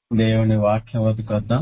దేవుని వాక్యం వద్దకొద్దాం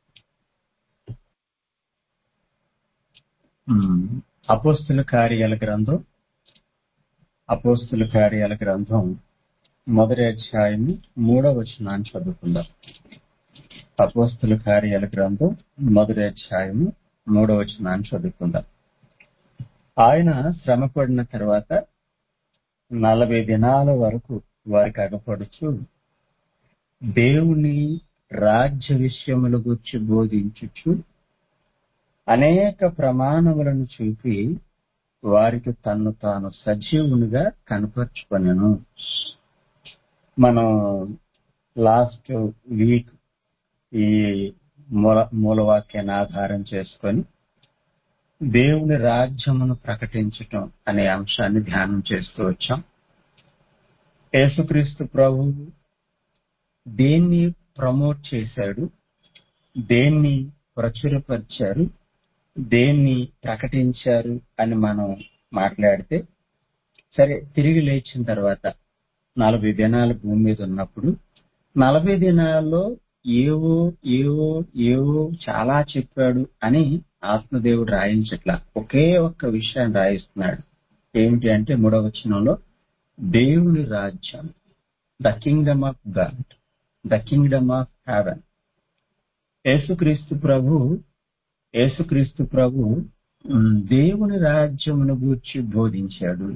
ఉమ్, అపోస్తుల కార్యాల గ్రంథం అపోస్తుల కార్యాల గ్రంథం మొదటి అధ్యాయం మూడవ వచనాన్ని చదువుకుందాం అపోస్తుల కార్యాల గ్రంథం మొదటి అధ్యాయం మూడవ వచనాన్ని చదువుకుందాం ఆయన శ్రమ పడిన తర్వాత నలభై దినాల వరకు వారికి అగపడుచు దేవుని రాజ్య విషయముల గురించి బోధించుచు అనేక ప్రమాణములను చూపి వారికి తన్ను తాను సజీవునిగా కనపరుచుకొనెను మనం లాస్ట్ వీక్ ఈ మూల మూలవాక్యాన్ని ఆధారం చేసుకొని దేవుని రాజ్యమును ప్రకటించటం అనే అంశాన్ని ధ్యానం చేస్తూ వచ్చాం యేసుక్రీస్తు ప్రభు దేన్ని ప్రమోట్ చేశాడు దేన్ని ప్రచురపరిచారు దేన్ని ప్రకటించారు అని మనం మాట్లాడితే సరే తిరిగి లేచిన తర్వాత నలభై దినాలు భూమి మీద ఉన్నప్పుడు నలభై దినాల్లో ఏవో ఏవో ఏవో చాలా చెప్పాడు అని ఆత్మదేవుడు రాయించట్లా ఒకే ఒక్క విషయాన్ని రాయిస్తున్నాడు ఏమిటి అంటే మూడవ వచనంలో దేవుని రాజ్యం the kingdom of God the kingdom of heaven యేసుక్రీస్తు ప్రభు యేసుక్రీస్తు ప్రభు ఉమ్, దేవుని రాజ్యమును గూర్చి బోధించాడు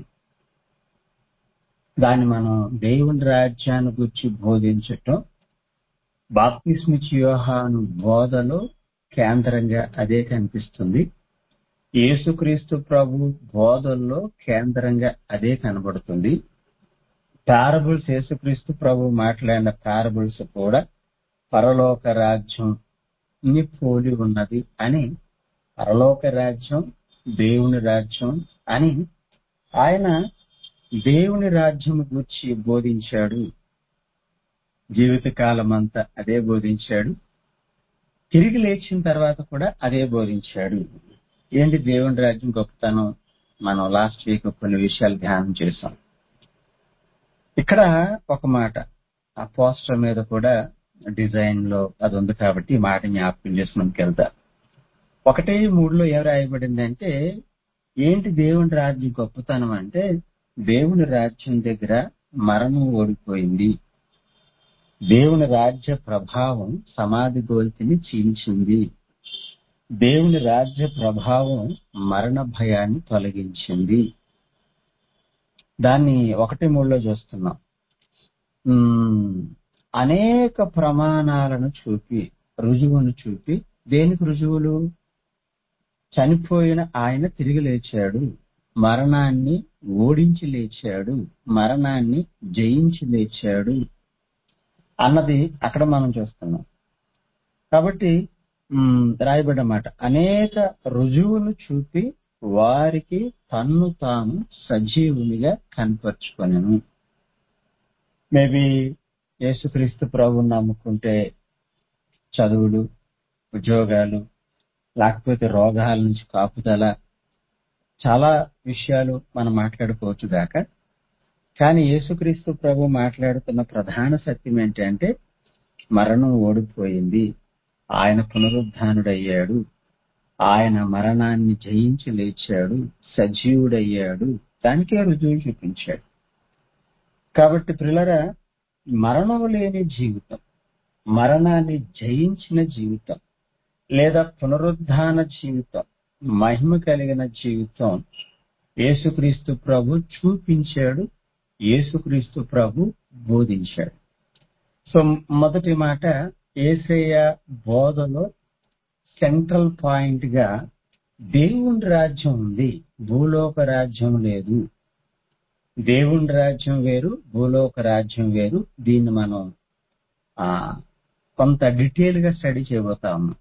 దాన్ని మనం దేవుని రాజ్యాన్ని గురించి బోధించటం బాప్తిస్మిచ్ యోహాను బోధలో కేంద్రంగా అదే కనిపిస్తుంది యేసుక్రీస్తు ప్రభు బోధల్లో కేంద్రంగా అదే కనబడుతుంది పారబుల్స్ యేసుక్రీస్తు ప్రభు మాట్లాడిన పారబుల్స్ కూడా పరలోక రాజ్యం ని పోలి ఉన్నది అని పరలోక రాజ్యం దేవుని రాజ్యం అని ఆయన దేవుని రాజ్యం గురించి బోధించాడు జీవితకాలం అంతా అదే బోధించాడు తిరిగి లేచిన తర్వాత కూడా అదే బోధించాడు ఏంటి దేవుని రాజ్యం గొప్పతనం మనం లాస్ట్ వీక్ కొన్ని విషయాలు ధ్యానం చేశాం ఇక్కడ ఒక మాట ఆ పోస్టర్ మీద కూడా డిజైన్ లో అది ఉంది కాబట్టి ఈ మాట జ్ఞాపకం చేసి మనకి వెళ్తా ఒకటే మూడులో ఏం రాయబడింది అంటే ఏంటి దేవుని రాజ్యం గొప్పతనం అంటే దేవుని రాజ్యం దగ్గర మరణం ఓడిపోయింది దేవుని రాజ్య ప్రభావం సమాధి గోల్తిని చీల్చింది దేవుని రాజ్య ప్రభావం మరణ భయాన్ని తొలగించింది దాన్ని ఒకటి మూడులో చూస్తున్నాం ఉమ్, అనేక ప్రమాణాలను చూపి రుజువును చూపి దేనికి రుజువులు చనిపోయిన ఆయన తిరిగి లేచాడు మరణాన్ని ఓడించి లేచాడు మరణాన్ని జయించి లేచాడు అన్నది అక్కడ మనం చూస్తున్నాం కాబట్టి ఉమ్, రాయబడ్డ మాట అనేక రుజువులు చూపి వారికి తన్ను తాను సజీవునిగా కనపరుచుకొనెను మేబీ యేసుక్రీస్తు ప్రభు నమ్ముకుంటే చదువులు ఉద్యోగాలు లేకపోతే రోగాల నుంచి కాపుదల చాలా విషయాలు మనం మాట్లాడుకోవచ్చు గాక కానీ యేసుక్రీస్తు ప్రభు మాట్లాడుతున్న ప్రధాన సత్యం ఏంటంటే మరణం ఓడిపోయింది ఆయన పునరుద్ధానుడయ్యాడు ఆయన మరణాన్ని జయించి లేచాడు సజీవుడయ్యాడు దానికే రుజువు చూపించాడు కాబట్టి ప్రిలరా మరణం లేని జీవితం మరణాన్ని జయించిన జీవితం లేదా పునరుద్ధాన జీవితం మహిమ కలిగిన జీవితం యేసుక్రీస్తు ప్రభు చూపించాడు యేసుక్రీస్తు ప్రభు బోధించాడు సో మొదటి మాట ఏసయ్య బోధలో సెంట్రల్ పాయింట్ గా దేవుని రాజ్యం ఉంది భూలోక రాజ్యం లేదు దేవుని రాజ్యం వేరు భూలోక రాజ్యం వేరు దీన్ని మనం ఆ కొంత డీటెయిల్ గా స్టడీ చేయబోతా ఉన్నాం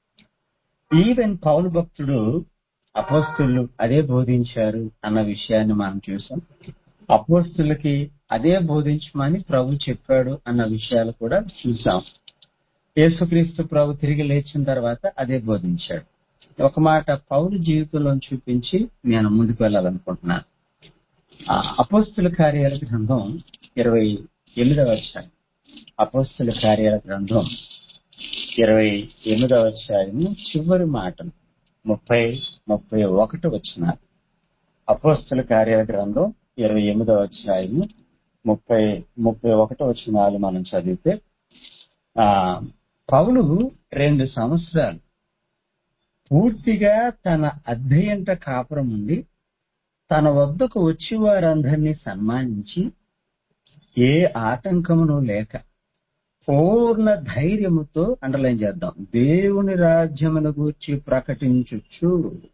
ఈవెన్ పౌలు భక్తుడు అపోస్తులు అదే బోధించారు అన్న విషయాన్ని మనం చూసాం అపోస్తులకి అదే బోధించమని ప్రభు చెప్పాడు అన్న విషయాలు కూడా చూసాం యేసుక్రీస్తు ప్రభు తిరిగి లేచిన తర్వాత అదే బోధించాడు ఒక మాట పౌరు జీవితంలో చూపించి నేను ముందుకు వెళ్ళాలనుకుంటున్నాను ఆ అపోస్తుల కార్యాల గ్రంథం ఇరవై ఎనిమిదవ అధ్యాయం అపోస్తుల కార్యాల గ్రంథం ఇరవై ఎనిమిదవ అధ్యాయము చివరి మాటలు ముప్పై ముప్పై ఒకటి వచ్చిన అపోస్తుల కార్యాల గ్రంథం ఇరవై ఎనిమిదవ అధ్యాయము ముప్పై ముప్పై ఒకటి వచ్చినాలు మనం చదివితే ఆ పౌలు రెండు సంవత్సరాలు పూర్తిగా తన అధ్యయంట కాపురం ఉండి తన వద్దకు వచ్చి వారందరినీ సన్మానించి ఏ ఆటంకమును లేక పూర్ణ ధైర్యముతో అండర్లైన్ చేద్దాం దేవుని రాజ్యమును గూర్చి ప్రకటించుచు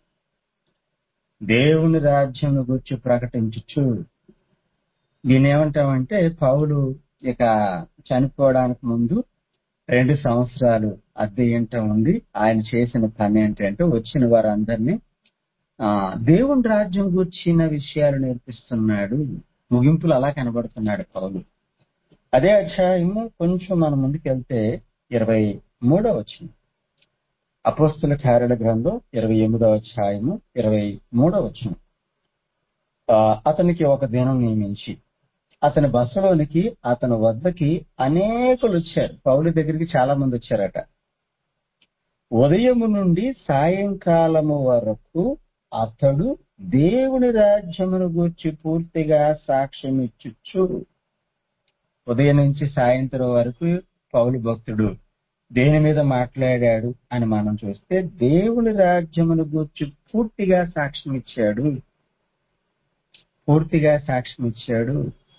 దేవుని రాజ్యమును గూర్చి ప్రకటించుచు దీని ఏమంటామంటే పౌలు ఇక చనిపోవడానికి ముందు రెండు సంవత్సరాలు అద్దె ఇంట ఉంది ఆయన చేసిన పని ఏంటంటే వచ్చిన వారందరినీ ఆ దేవుని రాజ్యం గూర్చిన విషయాలు నేర్పిస్తున్నాడు ముగింపులు అలా కనబడుతున్నాడు పౌలు అదే అధ్యాయము కొంచెం మనం ముందుకెళ్తే ఇరవై మూడో వచ్చింది అపోస్తుల కార్యాల గ్రంథం ఇరవై ఎనిమిదవ అధ్యాయము ఇరవై మూడో వచ్చిన అతనికి ఒక దినం నియమించి అతని బసలోనికి అతని వద్దకి అనేకులు వచ్చారు పౌలు దగ్గరికి చాలా మంది వచ్చారట ఉదయము నుండి సాయంకాలము వరకు అతడు దేవుని రాజ్యమును గూర్చి పూర్తిగా సాక్ష్యం ఇచ్చుచు ఉదయం నుంచి సాయంత్రం వరకు పౌలు భక్తుడు దేని మీద మాట్లాడాడు అని మనం చూస్తే దేవుని రాజ్యమును గూర్చి పూర్తిగా సాక్ష్యం ఇచ్చాడు పూర్తిగా సాక్ష్యం ఇచ్చాడు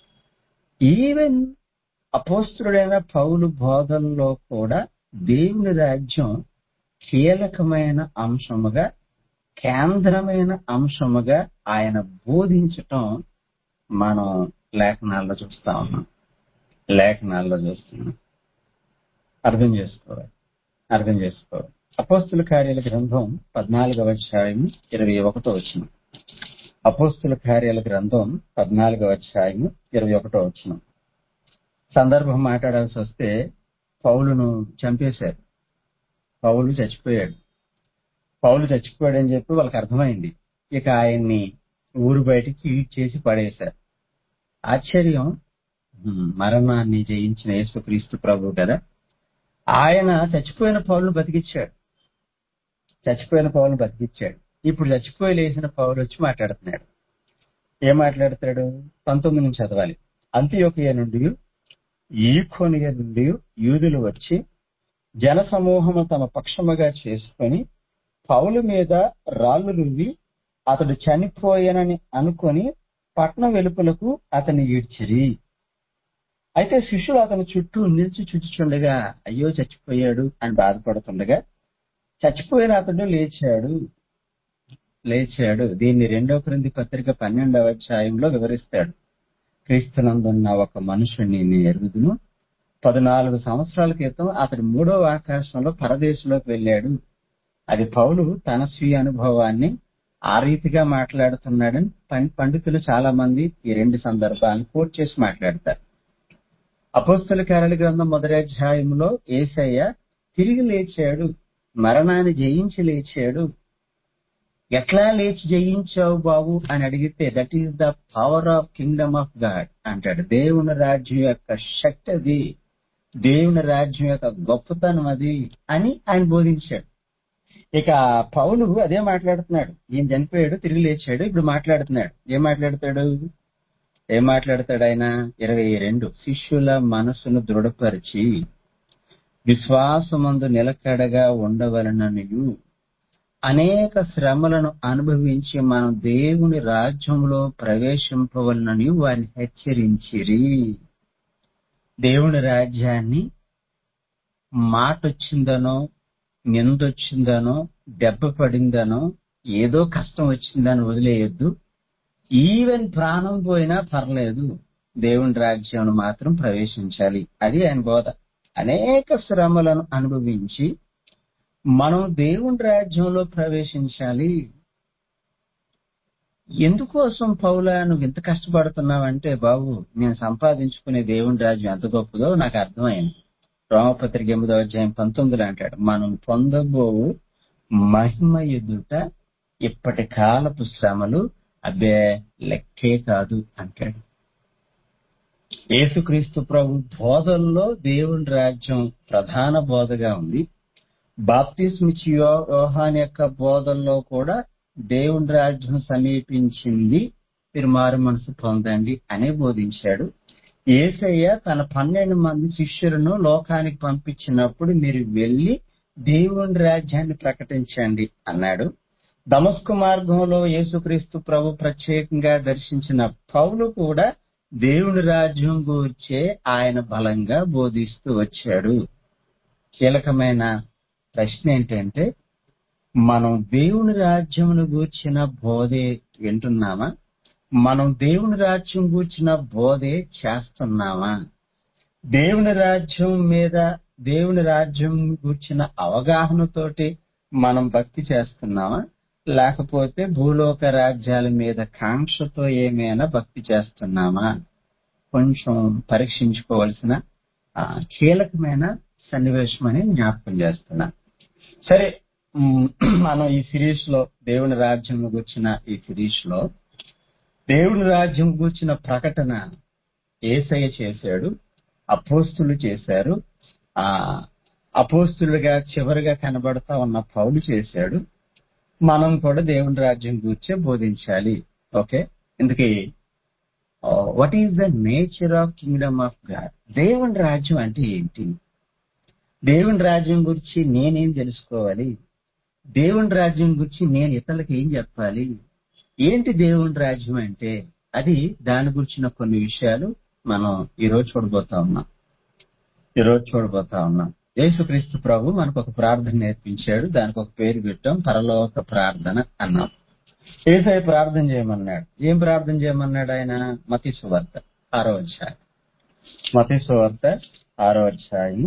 ఈవెన్ అపోస్తుడైన పౌలు బోధనలో కూడా దేవుని రాజ్యం కీలకమైన అంశముగా కేంద్రమైన అంశముగా ఆయన బోధించటం మనం లేఖనాల్లో చూస్తా ఉన్నాం లేఖనాల్లో చూస్తున్నాం అర్థం చేసుకోవాలి అర్థం చేసుకోవాలి అపోస్తుల కార్యాల గ్రంథం పద్నాలుగవ అధ్యాయం ఇరవై ఒకటో వచ్చిన అపోస్తుల కార్యాల గ్రంథం పద్నాలుగవ అధ్యాయం ఇరవై ఒకటో వచ్చిన సందర్భం మాట్లాడాల్సి వస్తే పౌలును చంపేశారు పౌలు చచ్చిపోయాడు పౌలు చచ్చిపోయాడని చెప్పి వాళ్ళకి అర్థమైంది ఇక ఆయన్ని ఊరు బయటికి చేసి పడేశారు ఆశ్చర్యం మరణాన్ని జయించిన యేసుక్రీస్తు ప్రభు కదా ఆయన చచ్చిపోయిన పౌలను బతికిచ్చాడు చచ్చిపోయిన పౌలను బతికిచ్చాడు ఇప్పుడు చచ్చిపోయి లేచిన పౌలు వచ్చి మాట్లాడుతున్నాడు ఏం మాట్లాడతాడు పంతొమ్మిది నుంచి చదవాలి అంత్యోకయ నుండి ఈకోనియ నుండి యూదులు వచ్చి జన సమూహము తమ పక్షముగా చేసుకొని పౌలు మీద రాళ్లు రువ్వి అతడు చనిపోయానని అనుకొని పట్నం వెలుపలకు అతన్ని ఈడ్చిరి అయితే శిష్యులు అతని చుట్టూ నిలిచి చుచ్చుచుండగా అయ్యో చచ్చిపోయాడు అని బాధపడుతుండగా చచ్చిపోయిన అతడు లేచాడు లేచాడు దీన్ని రెండో క్రింది పత్రిక పన్నెండవ అధ్యాయంలో వివరిస్తాడు క్రీస్తునందున్న ఒక మనుషుని నేను ఎరుగుదును పద్నాలుగు సంవత్సరాల క్రితం అతడు మూడో ఆకాశంలో పరదేశంలోకి వెళ్ళాడు అది పౌలు తన స్వీయ అనుభవాన్ని ఆ రీతిగా మాట్లాడుతున్నాడని పండితులు చాలా మంది ఈ రెండు సందర్భాలను కోట్ చేసి మాట్లాడతారు అపోస్తుల కార్యాల గ్రంథం మొదటి అధ్యాయంలో ఏసయ్య తిరిగి లేచాడు మరణాన్ని జయించి లేచాడు ఎట్లా లేచి జయించావు బాబు అని అడిగితే that is the power of kingdom of God అంటాడు దేవుని రాజ్యం యొక్క శక్తి అది దేవుని రాజ్యం యొక్క గొప్పతనం అది అని ఆయన బోధించాడు ఇక పౌలు అదే మాట్లాడుతున్నాడు ఈయన చనిపోయాడు తిరిగి లేచాడు ఇప్పుడు మాట్లాడుతున్నాడు ఏం మాట్లాడతాడు ఏం మాట్లాడతాడు ఆయన ఇరవై రెండు శిష్యుల మనసును దృఢపరిచి విశ్వాసమందు నిలకడగా ఉండవలననియు అనేక శ్రమలను అనుభవించి మనం దేవుని రాజ్యంలో ప్రవేశింపవలనని వారిని హెచ్చరించిరి దేవుని రాజ్యాన్ని మాటొచ్చిందనో నిందొచ్చిందనో దెబ్బ పడిందనో ఏదో కష్టం వచ్చిందని వదిలేయద్దు ఈవెన్ ప్రాణం పోయినా పర్లేదు దేవుని రాజ్యం మాత్రం ప్రవేశించాలి అది ఆయన బోధ అనేక శ్రమలను అనుభవించి మనం దేవుని రాజ్యంలో ప్రవేశించాలి ఎందుకోసం పౌలా నువ్వు ఇంత కష్టపడుతున్నావంటే బాబు నేను సంపాదించుకునే దేవుని రాజ్యం ఎంత గొప్పదో నాకు అర్థమైంది రోమపత్రిక ఎనిమిదో అధ్యాయం పంతొమ్మిదిలో అంటాడు మనం పొందబోవు మహిమ ఎదుట ఇప్పటి కాలపు శ్రమలు అబ్బే లెక్కే కాదు అంటాడు యేసుక్రీస్తు ప్రభు బోధల్లో దేవుని రాజ్యం ప్రధాన బోధగా ఉంది బాప్తిస్మిచ్చి యోహాన్ యొక్క బోధల్లో కూడా దేవుని రాజ్యం సమీపించింది మీరు మారు మనసు పొందండి అనే బోధించాడు ఏసయ్య తన పన్నెండు మంది శిష్యులను లోకానికి పంపించినప్పుడు మీరు వెళ్లి దేవుని రాజ్యాన్ని ప్రకటించండి అన్నాడు దమస్కు మార్గంలో యేసుక్రీస్తు ప్రభు ప్రత్యేకంగా దర్శించిన పౌలు కూడా దేవుని రాజ్యం గూర్చే ఆయన బలంగా బోధిస్తూ వచ్చాడు కీలకమైన ప్రశ్న ఏంటంటే మనం దేవుని రాజ్యమును గూర్చిన బోధే వింటున్నామా మనం దేవుని రాజ్యం గూర్చిన బోధే చేస్తున్నామా దేవుని రాజ్యం మీద దేవుని రాజ్యం గూర్చిన అవగాహనతోటి మనం భక్తి చేస్తున్నామా లేకపోతే భూలోక రాజ్యాల మీద కాంక్షతో ఏమైనా భక్తి చేస్తున్నామా కొంచెం పరీక్షించుకోవాల్సిన ఆ, కీలకమైన సన్నివేశం అని జ్ఞాపకం చేస్తున్నా సరే ఉమ్, మనం ఈ సిరీస్ లో దేవుని రాజ్యం గుర్చిన ఈ సిరీస్ లో దేవుని రాజ్యం గూర్చిన ప్రకటన ఏసయ్య చేశాడు అపోస్తులు చేశారు ఆ అపోస్తులుగా చివరిగా కనబడతా ఉన్న పౌలు చేశాడు మనం కూడా దేవుని రాజ్యం గూర్చే బోధించాలి ఓకే ఇందుకే what is the nature of kingdom of God దేవుని రాజ్యం అంటే ఏంటి దేవుని రాజ్యం గురించి నేనేం తెలుసుకోవాలి దేవుని రాజ్యం గురించి నేను ఇతరులకు ఏం చెప్పాలి ఏంటి దేవుని రాజ్యం అంటే అది దాని గురించిన కొన్ని విషయాలు మనం ఈ రోజు చూడబోతా ఉన్నాం ఈ రోజు చూడబోతా ఉన్నాం యేసుక్రీస్తు ప్రభు మనకు ఒక ప్రార్థన నేర్పించాడు దానికి ఒక పేరు పెట్టాం పరలోక ప్రార్థన అన్నాం ఏసై ప్రార్థన చేయమన్నాడు ఏం ప్రార్థన చేయమన్నాడు ఆయన మతి సువార్త ఆరో అధ్యాయం మతి సువార్త ఆరో అధ్యాయం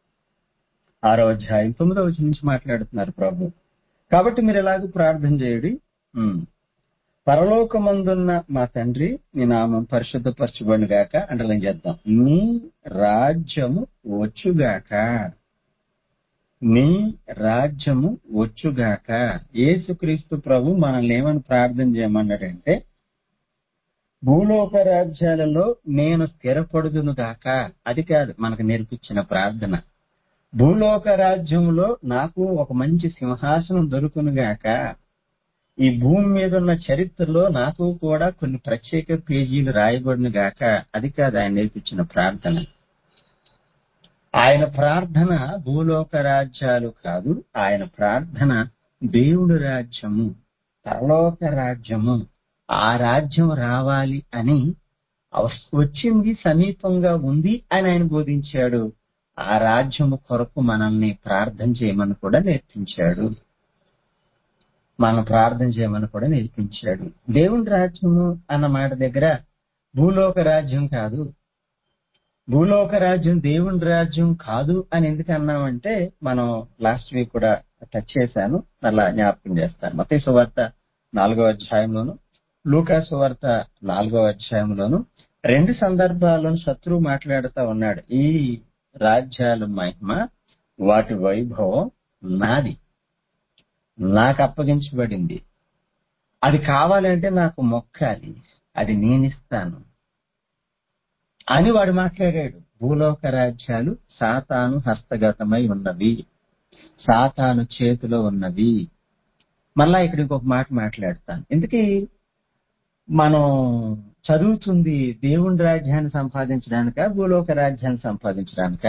ఆరో అధ్యాయం తొమ్మిదో వచ్చి నుంచి మాట్లాడుతున్నారు ప్రభు కాబట్టి మీరు ఎలాగో ప్రార్థన చేయుడి ఉమ్. పరలోకమందున్న మా తండ్రి నీ నామం పరిశుద్ధపరచబడి గాక అండర్లైన్ చేద్దాం నీ రాజ్యము వచ్చుగాక నీ రాజ్యము వచ్చుగాక యేసుక్రీస్తు ప్రభు మనల్ని ఏమని ప్రార్థన చేయమన్నాడంటే భూలోక రాజ్యాలలో నేను స్థిరపడుదును గాక అది కాదు మనకు నేర్పించిన ప్రార్థన భూలోక రాజ్యంలో నాకు ఒక మంచి సింహాసనం దొరుకును గాక ఈ భూమి మీద ఉన్న చరిత్రలో నాకు కూడా కొన్ని ప్రత్యేక పేజీలు రాయబడిన గాక అది కాదు ఆయన నేర్పించిన ప్రార్థన ఆయన ప్రార్థన భూలోక రాజ్యాలు కాదు ఆయన ప్రార్థన దేవుడి రాజ్యము పరలోక రాజ్యము ఆ రాజ్యం రావాలి అని అవస్- వచ్చింది సమీపంగా ఉంది అని ఆయన బోధించాడు ఆ రాజ్యము కొరకు మనల్ని ప్రార్థన చేయమని కూడా నేర్పించాడు మనం ప్రార్థన చేయమని కూడా నేర్పించాడు దేవుని రాజ్యము అన్న మాట దగ్గర భూలోక రాజ్యం కాదు భూలోక రాజ్యం దేవుని రాజ్యం కాదు అని ఎందుకు అన్నామంటే మనం లాస్ట్ వీక్ కూడా టచ్ చేశాను అలా జ్ఞాపకం చేస్తాను మత సువార్త నాలుగో అధ్యాయంలోను లూకా సువార్త నాలుగో అధ్యాయంలోను రెండు సందర్భాల్లోనూ శత్రువు మాట్లాడుతూ ఉన్నాడు ఈ రాజ్యాల మహిమ వాటి వైభవం నాది నాకు అప్పగించబడింది అది కావాలంటే నాకు మొక్కాలి అది నేనిస్తాను అని వాడు మాట్లాడాడు భూలోక రాజ్యాలు సాతాను హస్తగతమై ఉన్నవి సాతాను చేతిలో ఉన్నవి మళ్ళా ఇక్కడ ఇంకొక మాట మాట్లాడతాను ఎందుకీ మనం చదువుతుంది దేవుని రాజ్యాన్ని సంపాదించడానిక భూలోక రాజ్యాన్ని సంపాదించడానిక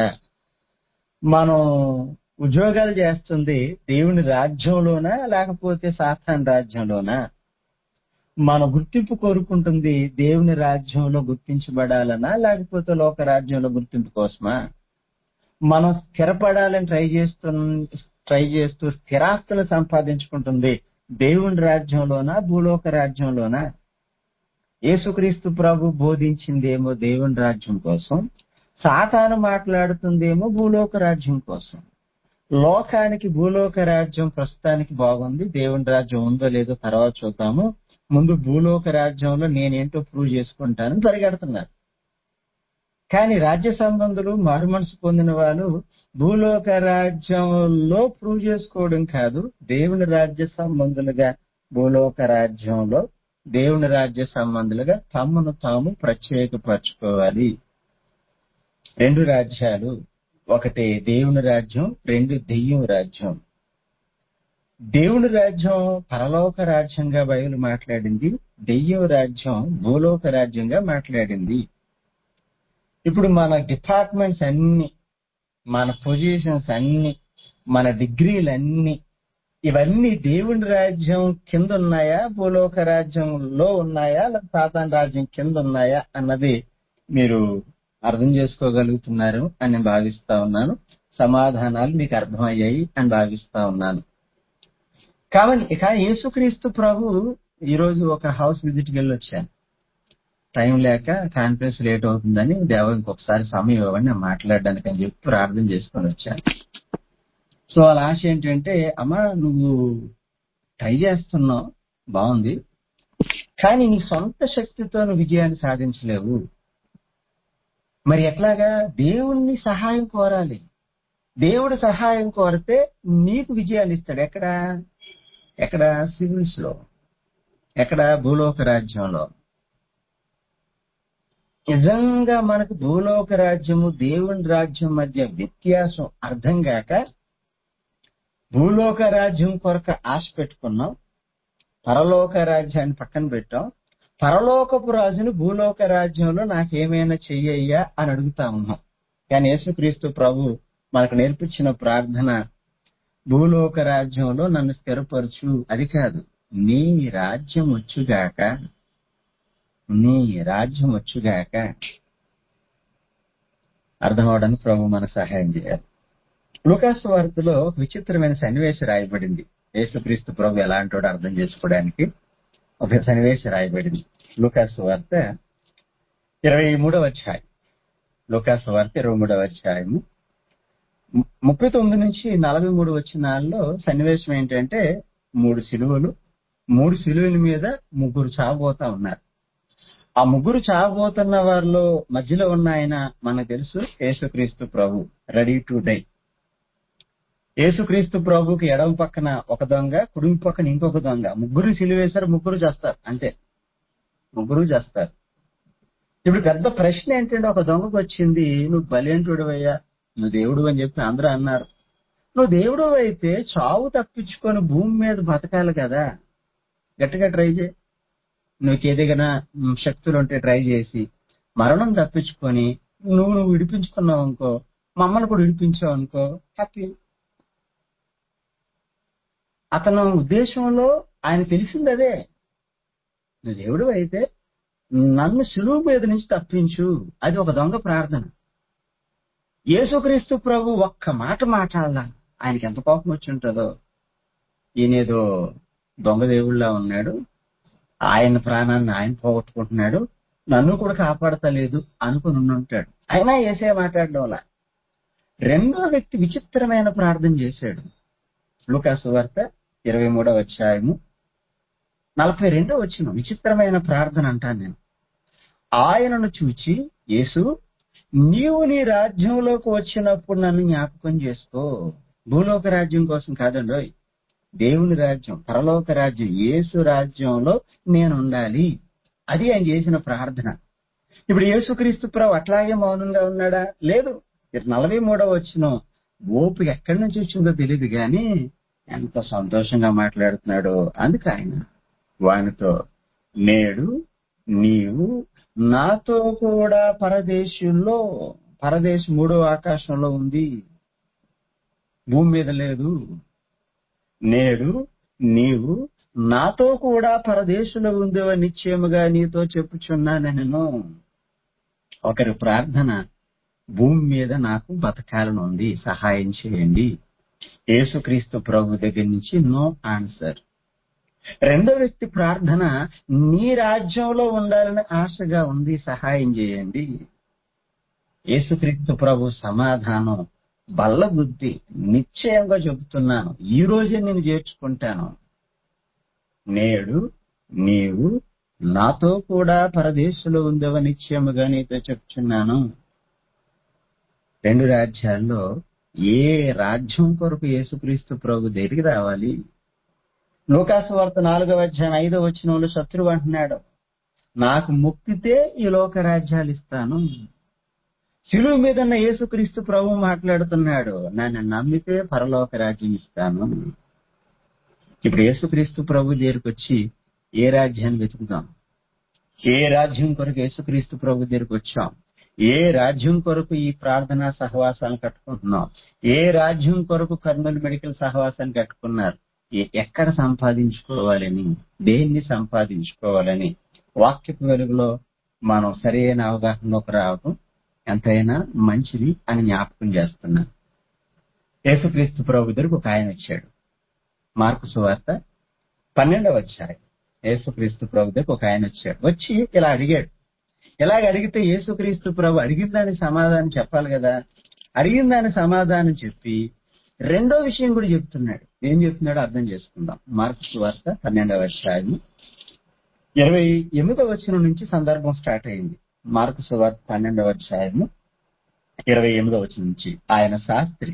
మనం ఉద్యోగాలు చేస్తుంది దేవుని రాజ్యంలోనా లేకపోతే సాతాన్ రాజ్యంలోనా మన గుర్తింపు కోరుకుంటుంది దేవుని రాజ్యంలో గుర్తించబడాలనా లేకపోతే లోక రాజ్యంలో గుర్తింపు కోసమా మనం స్థిరపడాలని ట్రై చేస్తు ట్రై చేస్తూ స్థిరాస్తులు సంపాదించుకుంటుంది దేవుని రాజ్యంలోనా భూలోక రాజ్యంలోనా యేసుక్రీస్తు ప్రభు బోధించిందేమో దేవుని రాజ్యం కోసం సాతాను మాట్లాడుతుందేమో భూలోక రాజ్యం కోసం లోకానికి భూలోక రాజ్యం ప్రస్తుతానికి బాగుంది దేవుని రాజ్యం ఉందో లేదో తర్వాత చూద్దాము ముందు భూలోక రాజ్యంలో నేనేంటో ప్రూవ్ చేసుకుంటానని పరిగెడుతున్నారు కానీ రాజ్య సంబంధులు మారు మనసు పొందిన వాళ్ళు భూలోక రాజ్యంలో ప్రూవ్ చేసుకోవడం కాదు దేవుని రాజ్య సంబంధులుగా భూలోక రాజ్యంలో దేవుని రాజ్య సంబంధులుగా తమను తాము ప్రత్యేకపరచుకోవాలి రెండు రాజ్యాలు ఒకటి దేవుని రాజ్యం రెండు దెయ్యం రాజ్యం దేవుని రాజ్యం పరలోక రాజ్యంగా బైబిల్ మాట్లాడింది దెయ్యం రాజ్యం భూలోక రాజ్యంగా మాట్లాడింది ఇప్పుడు మన డిపార్ట్మెంట్స్ అన్ని మన పొజిషన్స్ అన్ని మన డిగ్రీలన్నీ ఇవన్నీ దేవుని రాజ్యం కింద ఉన్నాయా భూలోక రాజ్యంలో ఉన్నాయా లేదా సాతాన్ రాజ్యం కింద ఉన్నాయా అన్నది మీరు అర్థం చేసుకోగలుగుతున్నారు అని నేను భావిస్తా ఉన్నాను సమాధానాలు మీకు అర్థమయ్యాయి అని భావిస్తా ఉన్నాను కాబట్టి ఇక యేసుక్రీస్తు ప్రభు ఈ రోజు ఒక హౌస్ విజిట్ కి వెళ్ళి వచ్చాను టైం లేక కాన్ఫరెన్స్ లేట్ అవుతుందని దేవానికి ఒకసారి సమయం ఇవ్వండి నేను మాట్లాడడానికి అని చెప్పి ప్రార్థన చేసుకొని వచ్చాను సో వాళ్ళ ఆశ ఏంటంటే అమ్మా నువ్వు ట్రై చేస్తున్నావు బాగుంది కానీ నీ సొంత శక్తితో నువ్వు విజయాన్ని సాధించలేవు మరి ఎట్లాగా దేవుణ్ణి సహాయం కోరాలి దేవుడు సహాయం కోరితే నీకు విజయాన్ని ఇస్తాడు ఎక్కడ ఎక్కడ సివిల్స్ లో ఎక్కడ భూలోక రాజ్యంలో నిజంగా మనకు భూలోక రాజ్యము దేవుని రాజ్యం మధ్య వ్యత్యాసం అర్థం కాక భూలోక రాజ్యం కొరకు ఆశ పెట్టుకున్నాం పరలోక రాజ్యాన్ని పక్కన పెట్టాం పరలోకపు రాజును భూలోక రాజ్యంలో నాకేమైనా చెయ్యయ్యా అని అడుగుతా ఉన్నాం కానీ యేసుక్రీస్తు ప్రభు మనకు నేర్పించిన ప్రార్థన భూలోక రాజ్యంలో నన్ను స్థిరపరచు అది కాదు నీ రాజ్యం వచ్చుగాక నీ రాజ్యం వచ్చుగాక అర్థం అవడానికి ప్రభు మన సహాయం చేయాలి లూకాసు వార్తలో విచిత్రమైన సన్నివేశం రాయబడింది యేసుక్రీస్తు ప్రభు ఎలాంటోడు అర్థం చేసుకోవడానికి ఒక సన్నివేశం రాయబడింది లూకాసు వార్త ఇరవై మూడవ అధ్యాయం లూకాసు వార్త ఇరవై మూడవ అధ్యాయము ము- ముప్పై తొమ్మిది నుంచి నలభై మూడు వచ్చినాల్లో సన్నివేశం ఏంటంటే మూడు సిలువలు మూడు సిలువల మీద ముగ్గురు చావబోతా ఉన్నారు ఆ ముగ్గురు చావబోతున్న వారిలో మధ్యలో ఉన్న ఆయన మనకు తెలుసు యేసుక్రీస్తు ప్రభు రెడీ టు డై యేసుక్రీస్తు ప్రభుకి ఎడమ పక్కన ఒక దొంగ కుడి పక్కన ఇంకొక దొంగ ముగ్గురు సిలువేశారు ముగ్గురు చేస్తారు అంతే ముగ్గురు చేస్తారు ఇప్పుడు పెద్ద ప్రశ్న ఏంటంటే ఒక దొంగకు వచ్చింది నువ్వు బలేంటుడు అయ్యా నువ్వు దేవుడు అని చెప్పి అందరూ అన్నారు నువ్వు దేవుడు అయితే చావు తప్పించుకొని భూమి మీద బతకాలి కదా గట్టిగా ట్రై చేయి నీకు ఏదైనా మ్, శక్తులు ఉంటే ట్రై చేసి మరణం తప్పించుకొని నువ్వు నువ్వు విడిపించుకున్నావు అనుకో మమ్మల్ని కూడా విడిపించావు అనుకో హ్యాపీ అతను ఉద్దేశంలో ఆయన తెలిసింది అదే నువ్వు దేవుడు అయితే నన్ను సులువు మీద నుంచి తప్పించు అది ఒక దొంగ ప్రార్థన యేసుక్రీస్తు ప్రభు ఒక్క మాట మాట్లాడాల ఆయనకి ఎంత కోపం వచ్చి ఉంటుందో ఈయనేదో దొంగ దేవుళ్ళ ఉన్నాడు ఆయన ప్రాణాన్ని ఆయన పోగొట్టుకుంటున్నాడు నన్ను కూడా కాపాడతలేదు అనుకుని ఉండి ఉంటాడు అయినా ఏసే మాట్లాడడం రెండో వ్యక్తి విచిత్రమైన ప్రార్థన చేశాడు లూకాసు వార్త ఇరవై మూడవ అధ్యాయము నలభై రెండో వచ్చిన విచిత్రమైన ప్రార్థన అంటాను నేను ఆయనను చూచి యేసు నీవు నీ రాజ్యంలోకి వచ్చినప్పుడు నన్ను జ్ఞాపకం చేసుకో భూలోక రాజ్యం కోసం కాదండోయ్ దేవుని రాజ్యం పరలోక రాజ్యం యేసు రాజ్యంలో నేను ఉండాలి అది ఆయన చేసిన ప్రార్థన ఇప్పుడు యేసుక్రీస్తు ప్రభు అట్లాగే మౌనంగా ఉన్నాడా లేదు నలభై మూడవ వచ్చిన ఓపిక ఎక్కడి నుంచి వచ్చిందో తెలియదు కానీ ఎంత సంతోషంగా మాట్లాడుతున్నాడో అందుకు ఆయన వానితో నేడు నీవు నాతో కూడా పరదేశంలో పరదేశం మూడో ఆకాశంలో ఉంది భూమి మీద లేదు నేడు నీవు నాతో కూడా పరదేశంలో ఉందేవో నిశ్చయముగా నీతో చెప్పుచున్నాను నేను ఒకరి ప్రార్థన భూమి మీద నాకు బతకాలని ఉంది సహాయం చేయండి యేసుక్రీస్తు ప్రభు దగ్గర నుంచి నో ఆన్సర్ రెండో వ్యక్తి ప్రార్థన నీ రాజ్యంలో ఉండాలని ఆశగా ఉంది సహాయం చేయండి యేసుక్రీస్తు ప్రభు సమాధానం బల్ల బుద్ధి నిశ్చయంగా చెబుతున్నాను ఈ రోజే నేను చేర్చుకుంటాను నేడు నీవు నాతో కూడా పరదేశంలో ఉందవ నిశ్చయముగా నీతో చెప్తున్నాను రెండు రాజ్యాల్లో ఏ రాజ్యం కొరకు యేసుక్రీస్తు ప్రభు దగ్గరికి రావాలి లోకాసు వార్త నాలుగవ అధ్యాయం ఐదో వచ్చిన వాళ్ళు శత్రువు అంటున్నాడు నాకు ముక్తితే ఈ లోక రాజ్యాలు ఇస్తాను శిలువు మీద ఉన్న యేసుక్రీస్తు ప్రభు మాట్లాడుతున్నాడు నన్ను నమ్మితే పరలోక రాజ్యం ఇస్తాను ఇప్పుడు యేసుక్రీస్తు ప్రభు దగ్గరికి వచ్చి ఏ రాజ్యాన్ని వెతుకుతాం ఏ రాజ్యం కొరకు యేసుక్రీస్తు ప్రభు దగ్గరికి వచ్చాం ఏ రాజ్యం కొరకు ఈ ప్రార్థనా సహవాసాలను కట్టుకుంటున్నాం ఏ రాజ్యం కొరకు కర్నూలు మెడికల్ సహవాసాన్ని కట్టుకున్నారు ఏ- ఎక్కడ సంపాదించుకోవాలని దేన్ని సంపాదించుకోవాలని వాక్యపు వెలుగులో మనం సరైన అవగాహనలోకి రావడం ఎంతైనా మంచిది అని జ్ఞాపకం చేస్తున్నాను యేసుక్రీస్తు ప్రభు దగ్గరకు ఒక ఆయన వచ్చాడు మార్కు సువార్త పన్నెండవ అధ్యాయం యేసుక్రీస్తు ప్రభు దగ్గరకు ఒక ఆయన వచ్చాడు వచ్చి ఇలా అడిగాడు ఇలాగ అడిగితే యేసుక్రీస్తు ప్రభు అడిగిన దానికి సమాధానం చెప్పాలి కదా అడిగిన దానికి సమాధానం చెప్పి రెండో విషయం కూడా చెప్తున్నాడు ఏం చెప్తున్నాడో అర్థం చేసుకుందాం మార్కు సువార్త పన్నెండవ అధ్యాయం ఇరవై ఎనిమిదవ వచనం నుంచి సందర్భం స్టార్ట్ అయింది మార్కు సువార్త పన్నెండవ అధ్యాయము ఇరవై ఎనిమిదవ వచనం నుంచి ఆయన శాస్త్రి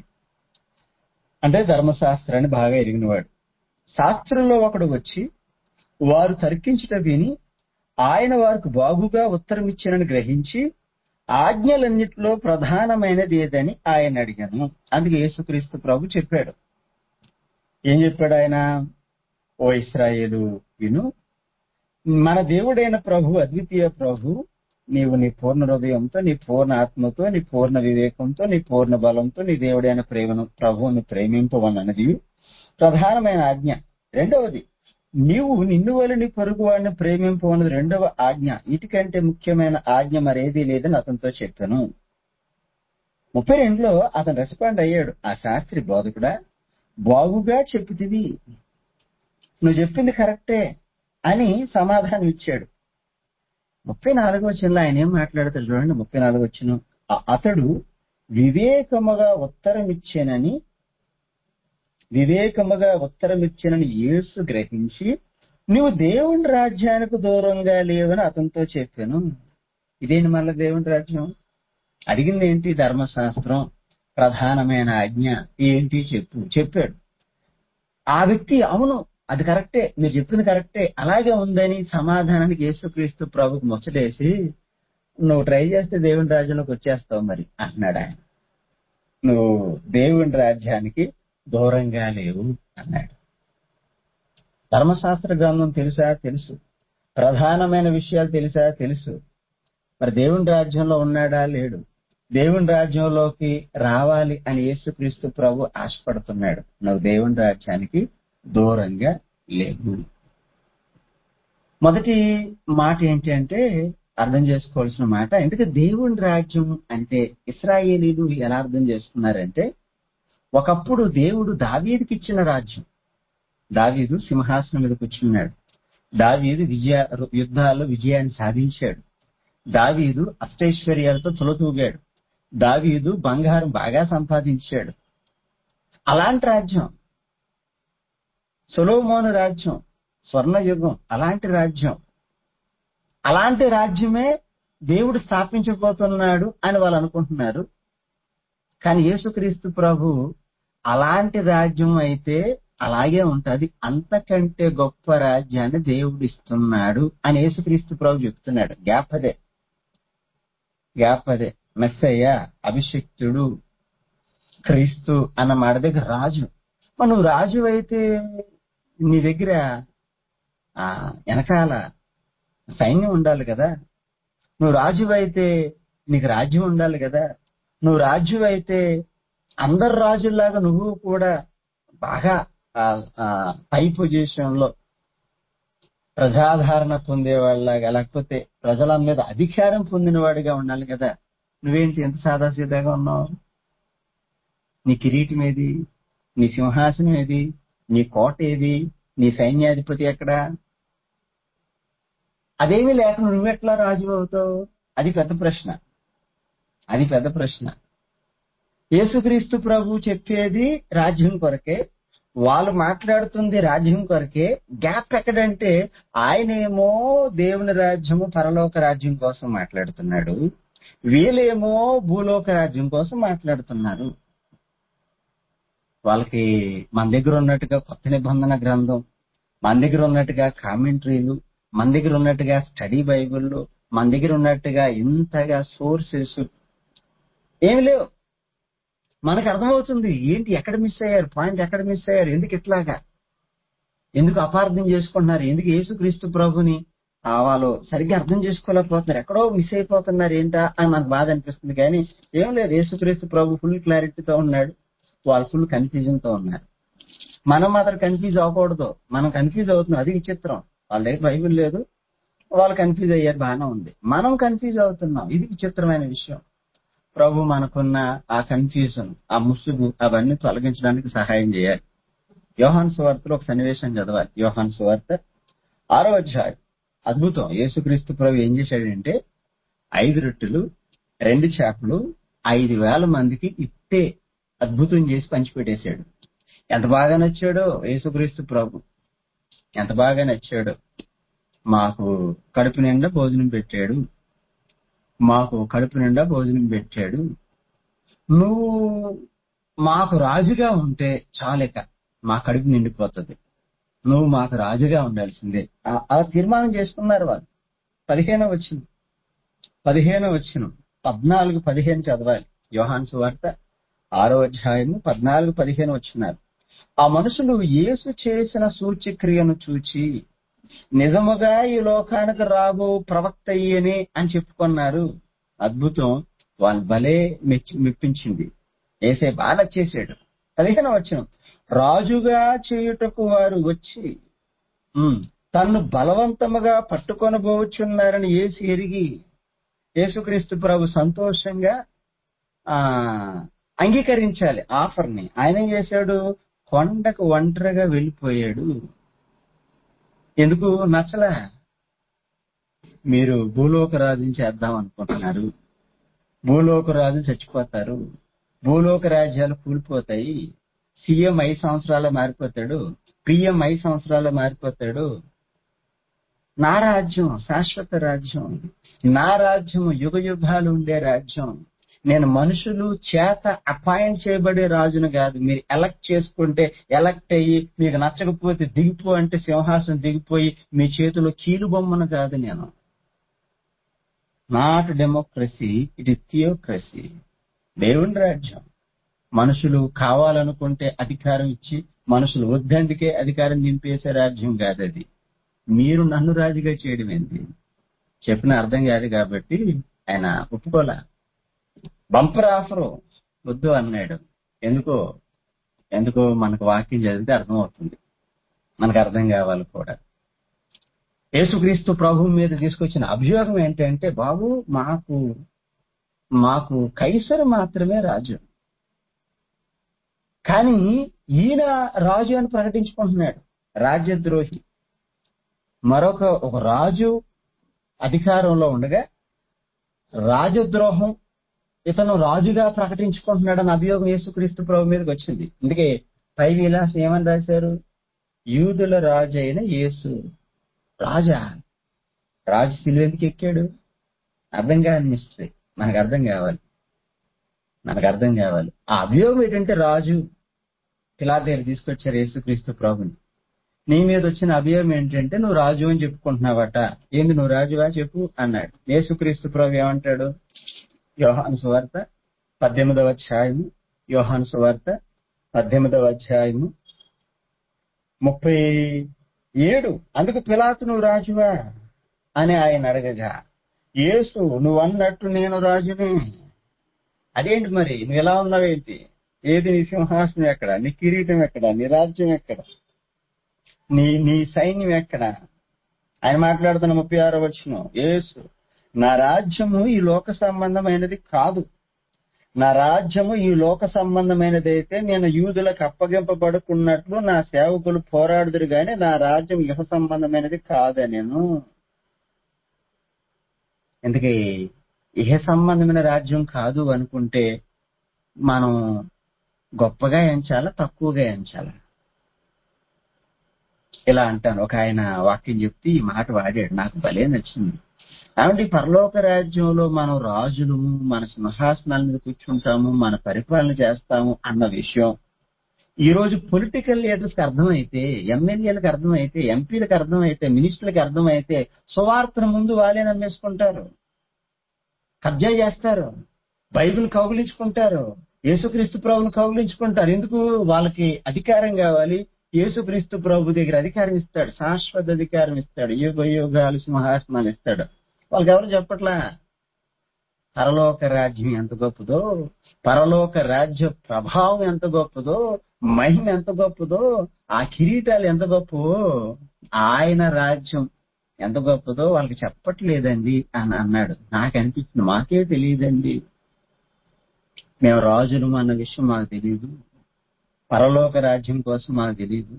అంటే ధర్మశాస్త్రాన్ని బాగా ఎరిగినవాడు శాస్త్రంలో ఒకడు వచ్చి వారు తర్కించుట విని ఆయన వారికి బాగుగా ఉత్తరం ఇచ్చినని గ్రహించి ఆజ్ఞలన్నిటిలో ప్రధానమైనది ఏదని ఆయన అడిగాను అందుకే యేసుక్రీస్తు ప్రభు చెప్పాడు ఏం చెప్పాడు ఆయన ఓ ఇస్రాయేలు విను మన దేవుడైన ప్రభు అద్వితీయ ప్రభు నీవు నీ పూర్ణ హృదయంతో నీ పూర్ణ ఆత్మతో నీ పూర్ణ వివేకంతో నీ పూర్ణ బలంతో నీ దేవుడైన ప్రేమను ప్రభువును ప్రేమింపవన్నది ప్రధానమైన ఆజ్ఞ రెండవది నీవు నిన్ను వల్ల నీ పొరుగు వాడిని ప్రేమింపవన్నది రెండవ ఆజ్ఞ వీటికంటే ముఖ్యమైన ఆజ్ఞ మరేదీ లేదని అతనితో చెప్పాను ముప్పై రెండులో అతను రెస్పాండ్ అయ్యాడు ఆ శాస్త్రి బోధకుడా బాగుగా చెప్పుతివి నువ్వు చెప్పింది కరెక్టే అని సమాధానం ఇచ్చాడు ముప్పై నాలుగో వచ్చిన ఆయన ఏం మాట్లాడతాడు చూడండి ముప్పై నాలుగో వచ్చిన అతడు వివేకముగా ఉత్తరం ఇచ్చానని వివేకముగా ఉత్తరం ఇచ్చానని యేసు గ్రహించి నువ్వు దేవుని రాజ్యానికి దూరంగా లేవని అతనితో చెప్పాను ఇదేంటి మళ్ళీ దేవుని రాజ్యం అడిగింది ఏంటి ధర్మశాస్త్రం ప్రధానమైన ఆజ్ఞ ఏంటి చెప్పు చెప్పాడు ఆ వ్యక్తి అవును అది కరెక్టే మీరు చెప్పింది కరెక్టే అలాగే ఉందని సమాధానానికి యేసుక్రీస్తు ప్రభుకు ముచ్చటేసి నువ్వు ట్రై చేస్తే దేవుని రాజ్యంలోకి వచ్చేస్తావు మరి అంటున్నాడు ఆయన నువ్వు దేవుని రాజ్యానికి దూరంగా లేవు అన్నాడు ధర్మశాస్త్ర గ్రంథం తెలుసా తెలుసు ప్రధానమైన విషయాలు తెలుసా తెలుసు మరి దేవుని రాజ్యంలో ఉన్నాడా లేడు దేవుని రాజ్యంలోకి రావాలి అని యేసుక్రీస్తు ప్రభు ఆశపడుతున్నాడు నువ్వు దేవుని రాజ్యానికి దూరంగా లేవు మొదటి మాట ఏంటి అంటే అర్థం చేసుకోవాల్సిన మాట ఎందుకంటే దేవుని రాజ్యం అంటే ఇస్రాయేలీలు ఎలా అర్థం చేసుకున్నారంటే ఒకప్పుడు దేవుడు దావీదుకి ఇచ్చిన రాజ్యం దావీదు సింహాసనం మీద కూర్చున్నాడు దావీదు విజయ యుద్ధాల్లో విజయాన్ని సాధించాడు దావీదు అష్టైశ్వర్యాలతో తులతూగాడు దావీదు బంగారం బాగా సంపాదించాడు అలాంటి రాజ్యం సొలోమోను రాజ్యం స్వర్ణయుగం అలాంటి రాజ్యం అలాంటి రాజ్యమే దేవుడు స్థాపించబోతున్నాడు అని వాళ్ళు అనుకుంటున్నారు కానీ యేసుక్రీస్తు ప్రభు అలాంటి రాజ్యం అయితే అలాగే ఉంటది అంతకంటే గొప్ప రాజ్యాన్ని దేవుడు ఇస్తున్నాడు అని యేసుక్రీస్తు ప్రభు చెప్తున్నాడు గ్యాప్ అదే గ్యాప్ అదే మెస్సయ్య అభిషిక్తుడు క్రీస్తు అన్న మాట దగ్గర రాజు మరి నువ్వు రాజు అయితే నీ దగ్గర ఆ వెనకాల సైన్యం ఉండాలి కదా నువ్వు రాజు అయితే నీకు రాజ్యం ఉండాలి కదా నువ్వు రాజు అయితే అందరు రాజుల్లాగా నువ్వు కూడా బాగా పై పొజిషన్ లో ప్రజాదరణ పొందేవాళ్ళలాగా లేకపోతే ప్రజల మీద అధికారం పొందినవాడిగా ఉండాలి కదా నువ్వేంటి ఎంత సాదాసీదాగా ఉన్నావు నీ కిరీటం ఏది నీ సింహాసనం ఏది నీ కోట ఏది నీ సైన్యాధిపతి ఎక్కడా అదేమీ లేకుండా నువ్వెట్లా రాజు అవుతావు అది పెద్ద ప్రశ్న అది పెద్ద ప్రశ్న యేసుక్రీస్తు ప్రభు చెప్పేది రాజ్యం కొరకే వాళ్ళు మాట్లాడుతుంది రాజ్యం కొరకే గ్యాప్ ఎక్కడంటే ఆయనేమో దేవుని రాజ్యము పరలోక రాజ్యం కోసం మాట్లాడుతున్నాడు వీళ్ళేమో భూలోక రాజ్యం కోసం మాట్లాడుతున్నారు వాళ్ళకి మన దగ్గర ఉన్నట్టుగా కొత్త నిబంధన గ్రంథం మన దగ్గర ఉన్నట్టుగా కామెంటరీలు మన దగ్గర ఉన్నట్టుగా స్టడీ బైబిళ్ళు మన దగ్గర ఉన్నట్టుగా ఇంతగా సోర్సెస్ ఏమి లేవు మనకు అర్థమవుతుంది ఏంటి ఎక్కడ మిస్ అయ్యారు పాయింట్ ఎక్కడ మిస్ అయ్యారు ఎందుకు ఇట్లాగా ఎందుకు అపార్థం చేసుకుంటున్నారు ఎందుకు యేసుక్రీస్తు ప్రభుని ఆ, వాళ్ళు సరిగ్గా అర్థం చేసుకోలేకపోతున్నారు ఎక్కడో మిస్ అయిపోతున్నారు ఏంటా అని మనకు బాధ అనిపిస్తుంది కానీ ఏం లేదు యేసుక్రీస్తు ప్రభు ఫుల్ క్లారిటీతో ఉన్నాడు వాళ్ళు ఫుల్ కన్ఫ్యూజన్ తో ఉన్నారు మనం మాత్రం కన్ఫ్యూజ్ అవ్వకూడదు మనం కన్ఫ్యూజ్ అవుతున్నాం అది విచిత్రం వాళ్ళ దగ్గర బైబిల్ లేదు వాళ్ళు కన్ఫ్యూజ్ అయ్యారు బాగానే ఉంది మనం కన్ఫ్యూజ్ అవుతున్నాం ఇది విచిత్రమైన విషయం ప్రభు మనకున్న ఆ కన్ఫ్యూజన్ ఆ ముసుగు అవన్నీ తొలగించడానికి సహాయం చేయాలి యోహాన్ సువార్తలో ఒక సన్నివేశం చదవాలి యోహాన్ సువార్త ఆరో అధ్యాయం అద్భుతం యేసుక్రీస్తు ప్రభు ఏం చేశాడంటే ఐదు రొట్టెలు రెండు చేపలు ఐదు వేల మందికి ఇట్టే అద్భుతం చేసి పంచిపెట్టేశాడు ఎంత బాగా నచ్చాడో యేసుక్రీస్తు ప్రభు ఎంత బాగా నచ్చాడో మాకు కడుపు నిండా భోజనం పెట్టాడు మాకు కడుపు నిండా భోజనం పెట్టాడు నువ్వు మాకు రాజుగా ఉంటే చాలిక మా కడుపు నిండిపోతుంది నువ్వు మాకు రాజుగా ఉండాల్సిందే ఆ- అలా తీర్మానం చేసుకున్నారు వాళ్ళు పదిహేను వచ్చిన పదిహేను వచ్చిన పద్నాలుగు పదిహేను చదవాలి యోహాన్ సువార్త ఆరో అధ్యాయము పద్నాలుగు పదిహేను వచ్చినారు ఆ మనుషులు యేసు చేసిన సూచక్రియను చూచి నిజముగా ఈ లోకానికి రాబో ప్రవక్త అయ్యని అని చెప్పుకున్నారు అద్భుతం వాళ్ళు భలే మెచ్చి మెప్పించింది ఏసే బాగా నచ్చేసాడు పదిహేను వచ్చిన రాజుగా చేయుటకు వారు వచ్చి ఉమ్, తన్ను బలవంతముగా పట్టుకొనబోచున్నారని ఏసి ఎరిగి యేసుక్రీస్తు ప్రభు సంతోషంగా ఆ అంగీకరించాలి ఆఫర్ ని ఆయన ఏం చేశాడు కొండకు ఒంటరిగా వెళ్ళిపోయాడు ఎందుకు నచ్చలా మీరు భూలోక రాజుని చేద్దాం అనుకుంటున్నారు భూలోక రాజు చచ్చిపోతారు భూలోక రాజ్యాలు కూలిపోతాయి సీఎం ఐదు సంవత్సరాలు మారిపోతాడు పిఎం ఐదు సంవత్సరాలు మారిపోతాడు నా రాజ్యం శాశ్వత రాజ్యం నా రాజ్యం యుగ యుగాలు ఉండే రాజ్యం నేను మనుషులు చేత అపాయింట్ చేయబడే రాజును కాదు మీరు ఎలక్ట్ చేసుకుంటే ఎలక్ట్ అయ్యి మీకు నచ్చకపోతే దిగిపో అంటే సింహాసనం దిగిపోయి మీ చేతిలో కీలు బొమ్మను కాదు నేను not democracy it is theocracy దేవుని రాజ్యం మనుషులు కావాలనుకుంటే అధికారం ఇచ్చి మనుషులు వద్దందుకే అధికారం నింపేసే రాజ్యం కాదు అది మీరు నన్ను రాజుగా చేయడం ఏంటి చెప్పిన అర్థం కాదు కాబట్టి ఆయన ఒప్పుకోలే బంపర్ ఆఫరు వద్దు అన్నాడు ఎందుకో ఎందుకో మనకు వాక్యం చదివితే అర్థం అవుతుంది మనకు అర్థం కావాలి కూడా యేసుక్రీస్తు ప్రభు మీద తీసుకొచ్చిన అభియోగం ఏంటంటే బాబు మాకు మాకు కైసరు మాత్రమే రాజు కానీ ఈయన రాజు అని ప్రకటించుకుంటున్నాడు రాజ్యద్రోహి మరొక ఒక రాజు అధికారంలో ఉండగా రాజద్రోహం ఇతను రాజుగా ప్రకటించుకుంటున్నాడని అభియోగం యేసుక్రీస్తు ప్రభు మీదకి వచ్చింది అందుకే పై విలాస్ ఏమని రాశారు యూదుల రాజు అయిన యేసు రాజా రాజు సిలువ ఎందుకు ఎక్కాడు అర్థం కాని మిస్టరీ మనకు అర్థం కావాలి మనకు అర్థం కావాలి ఆ అభియోగం ఏంటంటే రాజు ఇలా దగ్గర తీసుకొచ్చారు యేసుక్రీస్తు ప్రభుని నీ మీద వచ్చిన అభియోగం ఏంటంటే నువ్వు రాజు అని చెప్పుకుంటున్నావట ఏంది నువ్వు రాజువా చెప్పు అన్నాడు యేసుక్రీస్తు ప్రభు ఏమంటాడు యోహాను సువార్త పద్దెనిమిదవ అధ్యాయము యోహాను సువార్త పద్దెనిమిదవ అధ్యాయము ముప్పై ఏడు అందుకు పిలాతు నువ్వు రాజువా అని ఆయన అడగగా యేసు నువ్వు అన్నట్టు నేను రాజుని అదేంటి మరి నువ్వు ఎలా ఉన్నావేంటి ఏది నీ సింహాసనం ఎక్కడ నీ కిరీటం ఎక్కడ నీ రాజ్యం ఎక్కడ నీ నీ సైన్యం ఎక్కడ ఆయన మాట్లాడుతున్న ముప్పై ఆరో వచ్చిన యేసు నా రాజ్యము ఈ లోక సంబంధమైనది కాదు నా రాజ్యము ఈ లోక సంబంధమైనది అయితే నేను యూదులకు అప్పగింపబడుకున్నట్లు నా సేవకులు పోరాడుదురు గాని నా రాజ్యం యుహ సంబంధమైనది కాదా నేను ఎందుకే ఇహ సంబంధమైన రాజ్యం కాదు అనుకుంటే మనం గొప్పగా ఎంచాలా తక్కువగా ఎంచాలా ఇలా అంటాను ఒక ఆయన వాక్యం చెప్తే ఈ మాట వాడాడు నాకు భలే నచ్చింది కాబట్టి పరలోక రాజ్యంలో మనం రాజులు మన సింహాసనాల మీద కూర్చుంటాము మన పరిపాలన చేస్తాము అన్న విషయం ఈ రోజు పొలిటికల్ లీడర్స్ కి అర్థమైతే ఎమ్మెల్యేలకు అర్థమైతే ఎంపీలకు అర్థమైతే మినిస్టర్లకు అర్థమైతే సువార్తను ముందు వాళ్ళే నమ్మేసుకుంటారు కబ్జా చేస్తారు బైబిల్ కౌగులించుకుంటారు యేసుక్రీస్తు ప్రభుని కౌగులించుకుంటారు ఎందుకు వాళ్ళకి అధికారం కావాలి యేసుక్రీస్తు ప్రభు దగ్గర అధికారం ఇస్తాడు శాశ్వత అధికారం ఇస్తాడు యుగ యుగాలు సింహాసనాలు ఇస్తాడు వాళ్ళకి ఎవరు చెప్పట్లా పరలోక రాజ్యం ఎంత గొప్పదో పరలోక రాజ్య ప్రభావం ఎంత గొప్పదో మహిమ ఎంత గొప్పదో ఆ కిరీటాలు ఎంత గొప్పవో ఆయన రాజ్యం ఎంత గొప్పదో వాళ్ళకి చెప్పట్లేదండి అని అన్నాడు నాకు అనిపించింది మాకే తెలియదండి మేము రాజులు అన్న విషయం మాకు తెలియదు పరలోక రాజ్యం కోసం మాకు తెలియదు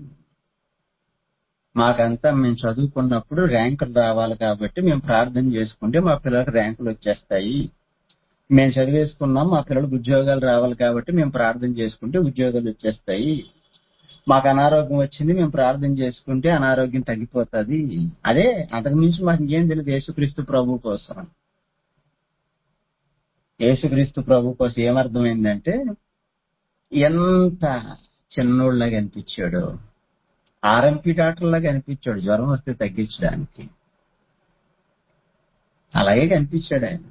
మాకంతా మేము చదువుకున్నప్పుడు ర్యాంకులు రావాలి కాబట్టి మేము ప్రార్థన చేసుకుంటే మా పిల్లలకు ర్యాంకులు వచ్చేస్తాయి మేము చదివేసుకున్నాం మా పిల్లలకు ఉద్యోగాలు రావాలి కాబట్టి మేము ప్రార్థన చేసుకుంటే ఉద్యోగాలు వచ్చేస్తాయి మాకు అనారోగ్యం వచ్చింది మేము ప్రార్థన చేసుకుంటే అనారోగ్యం తగ్గిపోతుంది అదే అంతకు మించి మాకు ఇంకేం తెలియదు యేసుక్రీస్తు ప్రభు కోసం యేసుక్రీస్తు ప్రభు కోసం ఏమర్థమైందంటే ఎంత చిన్నోళ్ళగా అనిపించాడు ఆర్ఎంపీ డాక్టర్లాగా అనిపించాడు జ్వరం వస్తే తగ్గించడానికి అలాగే కనిపించాడు ఆయన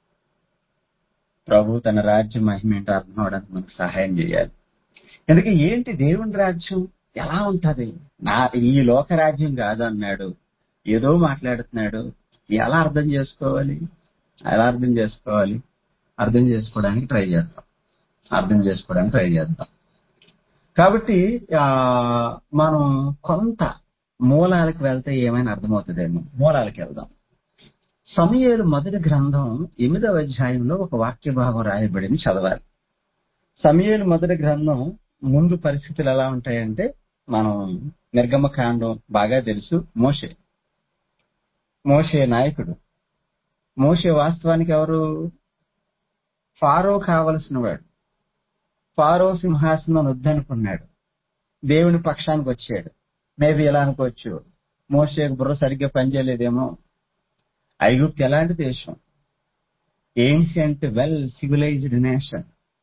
ప్రభు తన రాజ్య మహిమ ఏంటో అర్థం అవడానికి మనకు సహాయం చేయాలి ఎందుకంటే ఏంటి దేవుని రాజ్యం ఎలా ఉంటది నా ఈ లోక రాజ్యం కాదన్నాడు ఏదో మాట్లాడుతున్నాడు ఎలా అర్థం చేసుకోవాలి ఎలా అర్థం చేసుకోవాలి అర్థం చేసుకోవడానికి ట్రై చేద్దాం అర్థం చేసుకోవడానికి ట్రై చేద్దాం కాబట్టి ఆ మనం కొంత మూలాలకు వెళ్తే ఏమైనా అర్థమవుతుందేమో మూలాలకు వెళ్దాం సమయలు మొదటి గ్రంథం ఎనిమిదవ అధ్యాయంలో ఒక వాక్య భాగం రాయబడింది చదవాలి సమయలు మొదటి గ్రంథం ముందు పరిస్థితులు ఎలా ఉంటాయంటే మనం నిర్గమకాండం బాగా తెలుసు మోషే మోషే నాయకుడు మోషే వాస్తవానికి ఎవరు ఫారో కావలసిన వాడు ఫారో సింహాసనం వద్దనుకున్నాడు దేవుని పక్షానికి వచ్చాడు మేబీ ఎలా అనుకోవచ్చు మోషేకు బుర్ర సరిగ్గా పనిచేయలేదేమో ఐగుప్తు ఎలాంటి దేశం ఏన్షియంట్ వెల్ సివిలైజ్డ్ నేషన్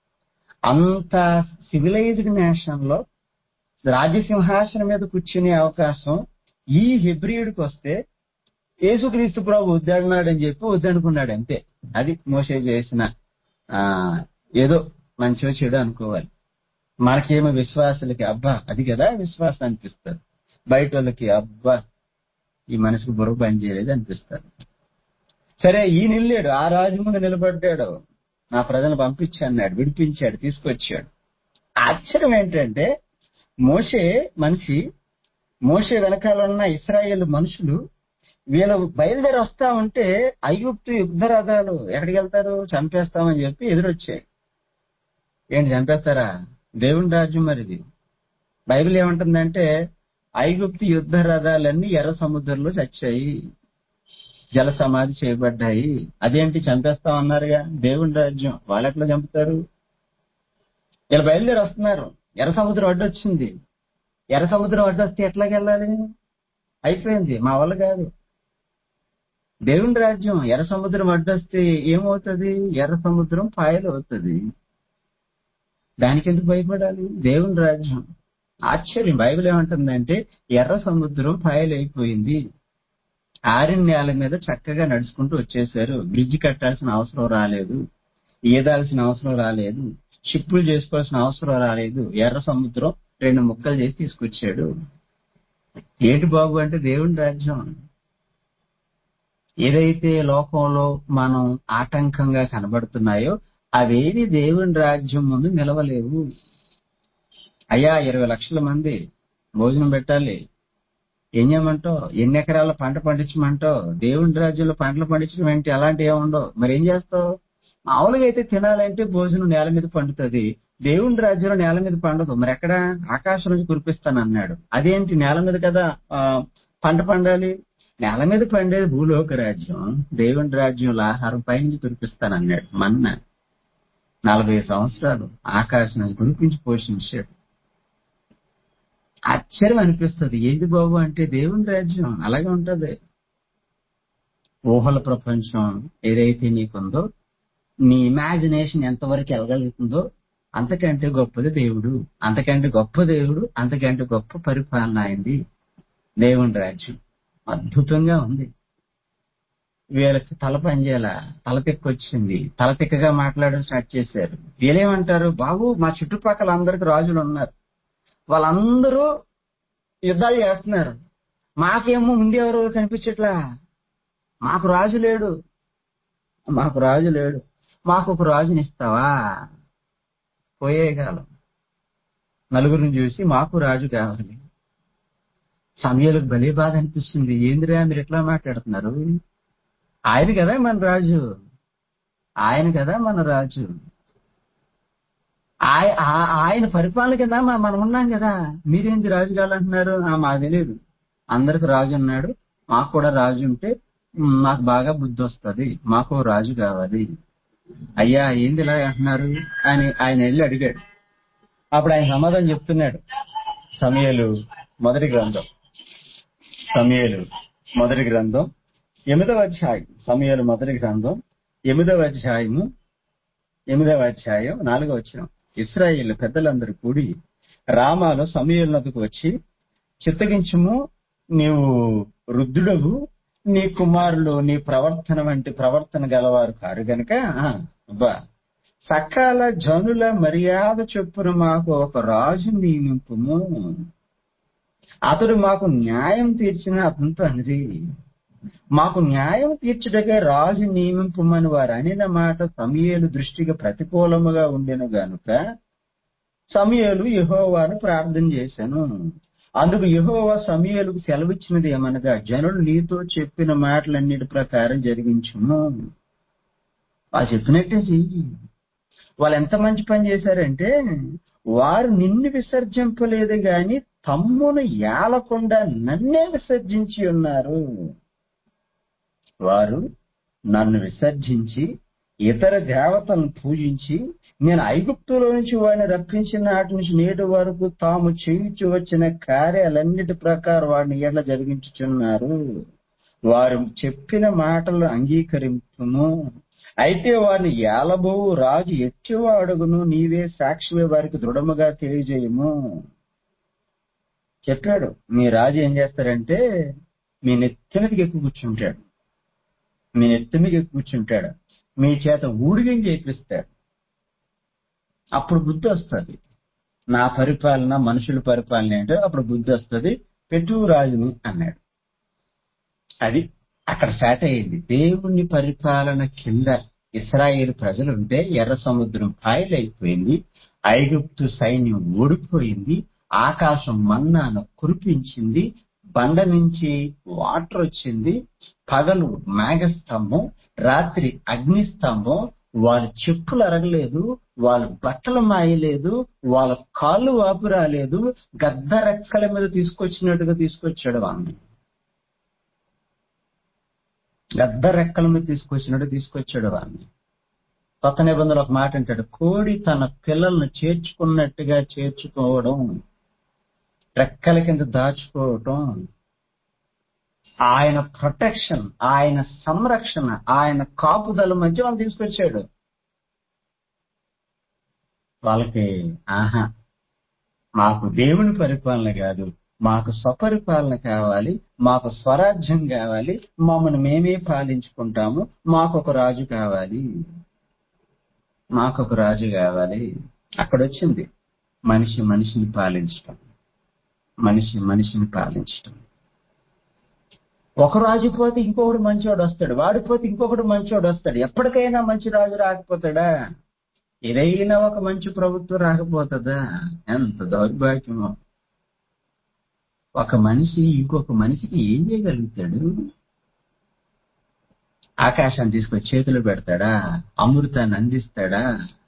అంత సివిలైజ్డ్ నేషన్ లో రాజసింహాసనం మీద కూర్చునే అవకాశం ఈ హెబ్రియుడికి వస్తే యేసుక్రీస్తు ప్రభు వద్దన్నాడని చెప్పి వద్దనుకున్నాడు అంతే అది మోసే చేసిన ఆ ఏదో మంచిగా చెడు అనుకోవాలి మనకేమో విశ్వాసులకి అబ్బా అది కదా విశ్వాసం అనిపిస్తుంది బయట వాళ్ళకి అబ్బా ఈ మనసుకు బుర్ర పని చేయలేదు అనిపిస్తారు సరే ఈయన వెళ్ళాడు ఆ రాజు ముందు నిలబడ్డాడు నా ప్రజలను పంపించాడు విడిపించాడు తీసుకొచ్చాడు ఆశ్చర్యం ఏంటంటే మోషే మనిషి మోషే వెనకాల ఉన్న ఇస్రాయేల్ మనుషులు వీళ్ళు బయలుదేరి వస్తా ఉంటే ఐగుప్తు యుద్ధ రథాలు ఎక్కడికి వెళ్తారు చంపేస్తామని చెప్పి ఎదురొచ్చాయి ఏంటి చంపేస్తారా దేవుని రాజ్యం మరిది బైబిల్ ఏమంటుందంటే ఐగుప్తు యుద్ధ రథాలన్నీ ఎర్ర సముద్రంలో చచ్చాయి జల సమాధి చేయబడ్డాయి అదేంటి చంపేస్తాం అన్నారుగా దేవుని రాజ్యం వాళ్ళు ఎట్లా చంపుతారు వీళ్ళు బయలుదేరి వస్తున్నారు ఎర్ర సముద్రం అడ్డొచ్చింది ఎర్ర సముద్రం అడ్డొస్తే ఎట్లాగెళ్ళాలి అయిపోయింది మా వల్ల కాదు దేవుని రాజ్యం ఎర్ర సముద్రం అడ్డొస్తే ఏమవుతుంది ఎర్ర సముద్రం పాయలు అవుతుంది దానికి ఎందుకు భయపడాలి దేవుని రాజ్యం ఆశ్చర్యం బైబిల్ ఏమంటుందంటే ఎర్ర సముద్రం పాయలైపోయింది ఆరిన నేల మీద చక్కగా నడుచుకుంటూ వచ్చేసారు బ్రిడ్జ్ కట్టాల్సిన అవసరం రాలేదు ఈదాల్సిన అవసరం రాలేదు షిప్పులు చేసుకోవాల్సిన అవసరం రాలేదు ఎర్ర సముద్రం రెండు ముక్కలు చేసి తీసుకొచ్చాడు ఏంటి బాబు అంటే దేవుని రాజ్యం ఏదైతే లోకంలో మనం ఆటంకంగా కనబడుతున్నాయో అవేవి దేవుని రాజ్యం ముందు నిలవలేవు అయ్యా ఇరవై లక్షల మంది భోజనం పెట్టాలి ఏం చేయమంటావు ఎన్ని ఎకరాల పంట పండించమంటావు దేవుని రాజ్యంలో పంటలు పండించడం ఏంటి అలాంటివి ఏముండవు మరి ఏం చేస్తావు మామూలుగా అయితే తినాలంటే భోజనం నేల మీద పండుతుంది దేవుని రాజ్యంలో నేల మీద పండదు మరి ఎక్కడ ఆకాశం నుంచి కురిపిస్తాను అన్నాడు అదేంటి నేల మీద కదా ఆ, పంట పండాలి నేల మీద పండేది భూలోక రాజ్యం దేవుని రాజ్యంలో ఆహారం పైనుంచి కురిపిస్తాను అన్నాడు మన్న నలభై సంవత్సరాలు ఆకాశం నుంచి కురిపించి పోషించాడు ఆశ్చర్యం అనిపిస్తుంది ఏంది బాబు అంటే దేవుని రాజ్యం అలాగే ఉంటది ఊహల ప్రపంచం ఏదైతే నీకుందో నీ ఇమాజినేషన్ ఎంతవరకు వెళ్ళగలుగుతుందో అంతకంటే గొప్పది దేవుడు అంతకంటే గొప్ప దేవుడు అంతకంటే గొప్ప పరిపాలన అయింది దేవుని రాజ్యం అద్భుతంగా ఉంది వీళ్ళకి తల పనిచేయాల తల తిక్క వచ్చింది తల తిక్కగా మాట్లాడడం స్టార్ట్ చేశారు వీళ్ళేమంటారు బాబు మా చుట్టుపక్కల అందరికి రాజులు ఉన్నారు వాళ్ళందరూ యుద్ధాలు చేస్తున్నారు మాకేమో ముందు ఎవరు కనిపించట్లా మాకు రాజు లేడు మాకు రాజు లేడు మాకు ఒక రాజుని ఇస్తావా పోయే కాలం నలుగురిని చూసి మాకు రాజు కావాలి సమయాలకు భలే బాధ అనిపిస్తుంది ఏందిరా మీరు ఎట్లా మాట్లాడుతున్నారు ఆయన కదా మన రాజు ఆయన కదా మన రాజు ఆయ- ఆ- ఆయన పరిపాలన కింద మ- మనం ఉన్నాం కదా మీరేంది రాజు కావాలంటున్నారు ఆ, మాకు తెలియదు అందరికి రాజు ఉన్నాడు మాకు కూడా రాజు ఉంటే మ్, మాకు బాగా బుద్ధి వస్తుంది మాకు ఓ రాజు కావాలి అయ్యా ఏంది ఇలా అంటున్నారు అని ఆయన వెళ్ళి అడిగాడు అప్పుడు ఆయన సమాధానం చెప్తున్నాడు సమయలు మొదటి గ్రంథం సమయలు మొదటి గ్రంథం ఎనిమిదవ అధ్యాయం సమయలు మొదటి గ్రంథం ఎనిమిదవ అధ్యాయము ఎనిమిదవ అధ్యాయం నాలుగవ వచ్చిన ఇస్రాయేల్ పెద్దలందరూ కూడి రామాలో సమయలనకు వచ్చి చిత్తగించుము నీవు వృద్ధుడవు నీ కుమారులు నీ ప్రవర్తన వంటి ప్రవర్తన గలవారు కారు గనుక ఆ, అబ్బా సకాల జనుల మర్యాద చొప్పున మాకు ఒక రాజు నియమింపుము అతడు మాకు న్యాయం తీర్చిన అతని తండ్రి మాకు న్యాయం తీర్చుటకే రాజు నియమింపమని వారు అనిన మాట సమయలు దృష్టికి ప్రతికూలముగా ఉండెను గనుక సమయలు యెహోవాను ప్రార్థన చేశాను అందుకు యెహోవా సమయలకు సెలవిచ్చినది ఏమనగా జనులు నీతో చెప్పిన మాటలన్నిటి ప్రకారం జరిగించుము వాళ్ళు చెప్పినట్టే చెయ్యి వాళ్ళు ఎంత మంచి పని చేశారంటే వారు నిన్ను విసర్జింపలేదు గాని తమ్మును ఏలకుండా నన్నే విసర్జించి ఉన్నారు వారు నన్ను విసర్జించి ఇతర దేవతలను పూజించి నేను ఐగుప్తులో నుంచి వారిని రప్పించిన నాటి నుంచి నేటి వరకు తాము చేయించి వచ్చిన కార్యాలన్నిటి ప్రకారం వారిని ఎట్లా జరిగించుచున్నారు వారు చెప్పిన మాటలు అంగీకరింపును అయితే వారిని ఏలబోవు రాజు ఎచ్చివ అడుగును నీవే సాక్షివే వారికి దృఢముగా తెలియజేయము చెప్పాడు మీ రాజు ఏం చేస్తారంటే మీ నెత్తి మీదకి ఎక్కువ కూర్చుంటాడు మీ నెత్తి మీద ఎక్కువ కూర్చుంటాడు మీ చేత ఊడిగం చేపిస్తాడు అప్పుడు బుద్ధి వస్తుంది నా పరిపాలన మనుషుల పరిపాలన ఏంటో అప్పుడు బుద్ధి వస్తుంది పెట్టు రాజుని అన్నాడు అది అక్కడ స్టార్ట్ అయ్యింది దేవుని పరిపాలన కింద ఇస్రాయేల్ ప్రజలు ఉంటే ఎర్ర సముద్రం పాయలైపోయింది ఐగుప్తు సైన్యం ఓడిపోయింది ఆకాశం మన్నాను కురిపించింది బండ నుంచి వాటర్ వచ్చింది పగలు మేఘస్తంభం రాత్రి అగ్నిస్తంభం వాళ్ళ చెప్పులు అరగలేదు వాళ్ళ బట్టలు మాయలేదు వాళ్ళ కాళ్ళు వాపు రాలేదు గద్ద రెక్కల మీద తీసుకొచ్చినట్టుగా తీసుకొచ్చాడు వాళ్ళని గద్ద రెక్కల మీద తీసుకొచ్చినట్టు తీసుకొచ్చాడు వాళ్ళని కొత్త నిబంధనలు ఒక మాట అంటాడు కోడి తన పిల్లలను చేర్చుకున్నట్టుగా చేర్చుకోవడం రెక్కల కింద దాచుకోవటం ఆయన ప్రొటెక్షన్ ఆయన సంరక్షణ ఆయన కాపుదల మధ్య వాళ్ళు తీసుకొచ్చాడు వాళ్ళకి ఆహా మాకు దేవుని పరిపాలన కాదు మాకు స్వపరిపాలన కావాలి మాకు స్వరాజ్యం కావాలి మమ్మల్ని మేమే పాలించుకుంటాము మాకు ఒక రాజు కావాలి మాకు ఒక రాజు కావాలి అక్కడ వచ్చింది మనిషి మనిషిని పాలించటం మనిషి మనిషిని పాలించటం ఒక రాజు పోతే ఇంకొకడు మంచోడు వస్తాడు వాడు పోతే ఇంకొకడు మంచోడు వస్తాడు ఎప్పటికైనా మంచి రాజు రాకపోతాడా ఏదైనా ఒక మంచి ప్రభుత్వం రాకపోతుందా ఎంత దౌర్భాగ్యమో ఒక మనిషి ఇంకొక మనిషికి ఏం చేయగలుగుతాడు ఆకాశాన్ని తీసుకొచ్చి చేతులు పెడతాడా అమృతాన్ని అందిస్తాడా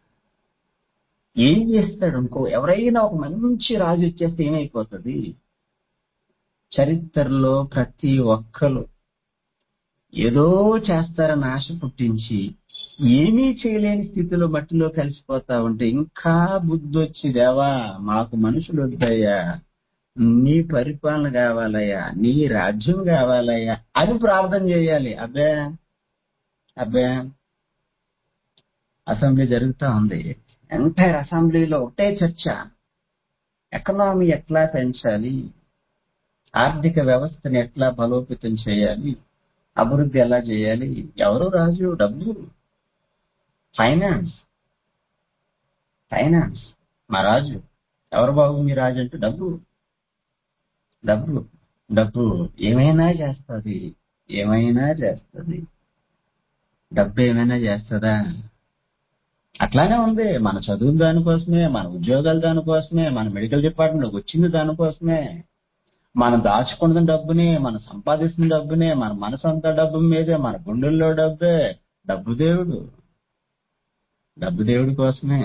ఏం చేస్తాడు ఇంకో ఎవరైనా ఒక మంచి రాజు వచ్చేస్తే ఏమైపోతుంది చరిత్రలో ప్రతి ఒక్కరు ఏదో చేస్తారని ఆశ పుట్టించి ఏమీ చేయలేని స్థితిలో మట్టిలో కలిసిపోతా ఉంటే ఇంకా బుద్ధి వచ్చి దేవా మాకు మనుషులు వద్దయ్యా నీ పరిపాలన కావాలయ్యా నీ రాజ్యం కావాలయ్యా అని ప్రార్థన చేయాలి అబ్బే అబ్బే అసెంబ్లీ జరుగుతా ఉంది ఎంటైర్ అసెంబ్లీలో ఒకటే చర్చ ఎకనామీ ఎట్లా పెంచాలి ఆర్థిక వ్యవస్థని ఎట్లా బలోపేతం చేయాలి అభివృద్ధి ఎలా చేయాలి ఎవరు రాజు డబ్బు ఫైనాన్స్ ఫైనాన్స్ మా రాజు ఎవరు బాబు మీ రాజు అంటే డబ్బు డబ్బు డబ్బు ఏమైనా చేస్తుంది ఏమైనా చేస్తుంది డబ్బు ఏమైనా చేస్తుందా అట్లానే ఉంది మన చదువులు దానికోసమే మన ఉద్యోగాలు దానికోసమే మన మెడికల్ డిపార్ట్మెంట్ వచ్చింది దానికోసమే మనం దాచుకున్న డబ్బుని మనం సంపాదిస్తున్న డబ్బునే మన మనసు అంతా డబ్బు మీదే మన గుండెల్లో డబ్బే డబ్బు దేవుడు డబ్బు దేవుడి కోసమే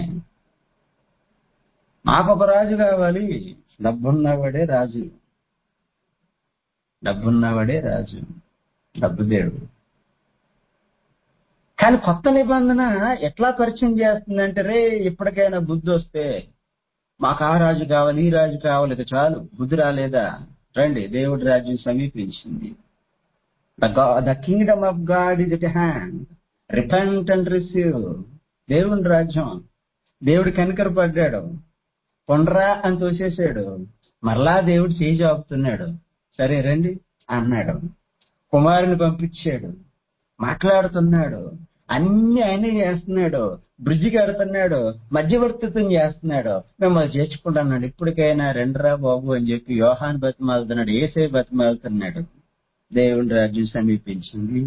నాకు ఒక రాజు కావాలి డబ్బున్నవాడే రాజు డబ్బున్నవాడే రాజు డబ్బు దేవుడు కానీ కొత్త నిబంధన ఎట్లా పరిచయం చేస్తుందంటే రే ఇప్పటికైనా బుద్ధి వస్తే మాకు ఆ రాజు కావాలి ఈ రాజు కావాలి ఇక చాలు బుద్ధి రాలేదా రండి దేవుడి రాజ్యం సమీపించింది the kingdom of God is it hand repent and receive దేవుని రాజ్యం దేవుడు కనికర పడ్డాడు కొండరా అని తోసేసాడు మరలా దేవుడు చేయి చాపుతున్నాడు సరే రండి అన్నాడు కుమారుని పంపించాడు మాట్లాడుతున్నాడు అన్ని ఆయనే చేస్తున్నాడు బ్రిడ్జి కడుతున్నాడు మధ్యవర్తిత్వం చేస్తున్నాడు మిమ్మల్ని చేర్చుకుంటున్నాడు ఇప్పటికైనా రెండరా బాబు అని చెప్పి యోహాన్ బతిమాలుతున్నాడు ఏసే బతిమాలుతున్నాడు దేవుని రాజ్యం సమీపించింది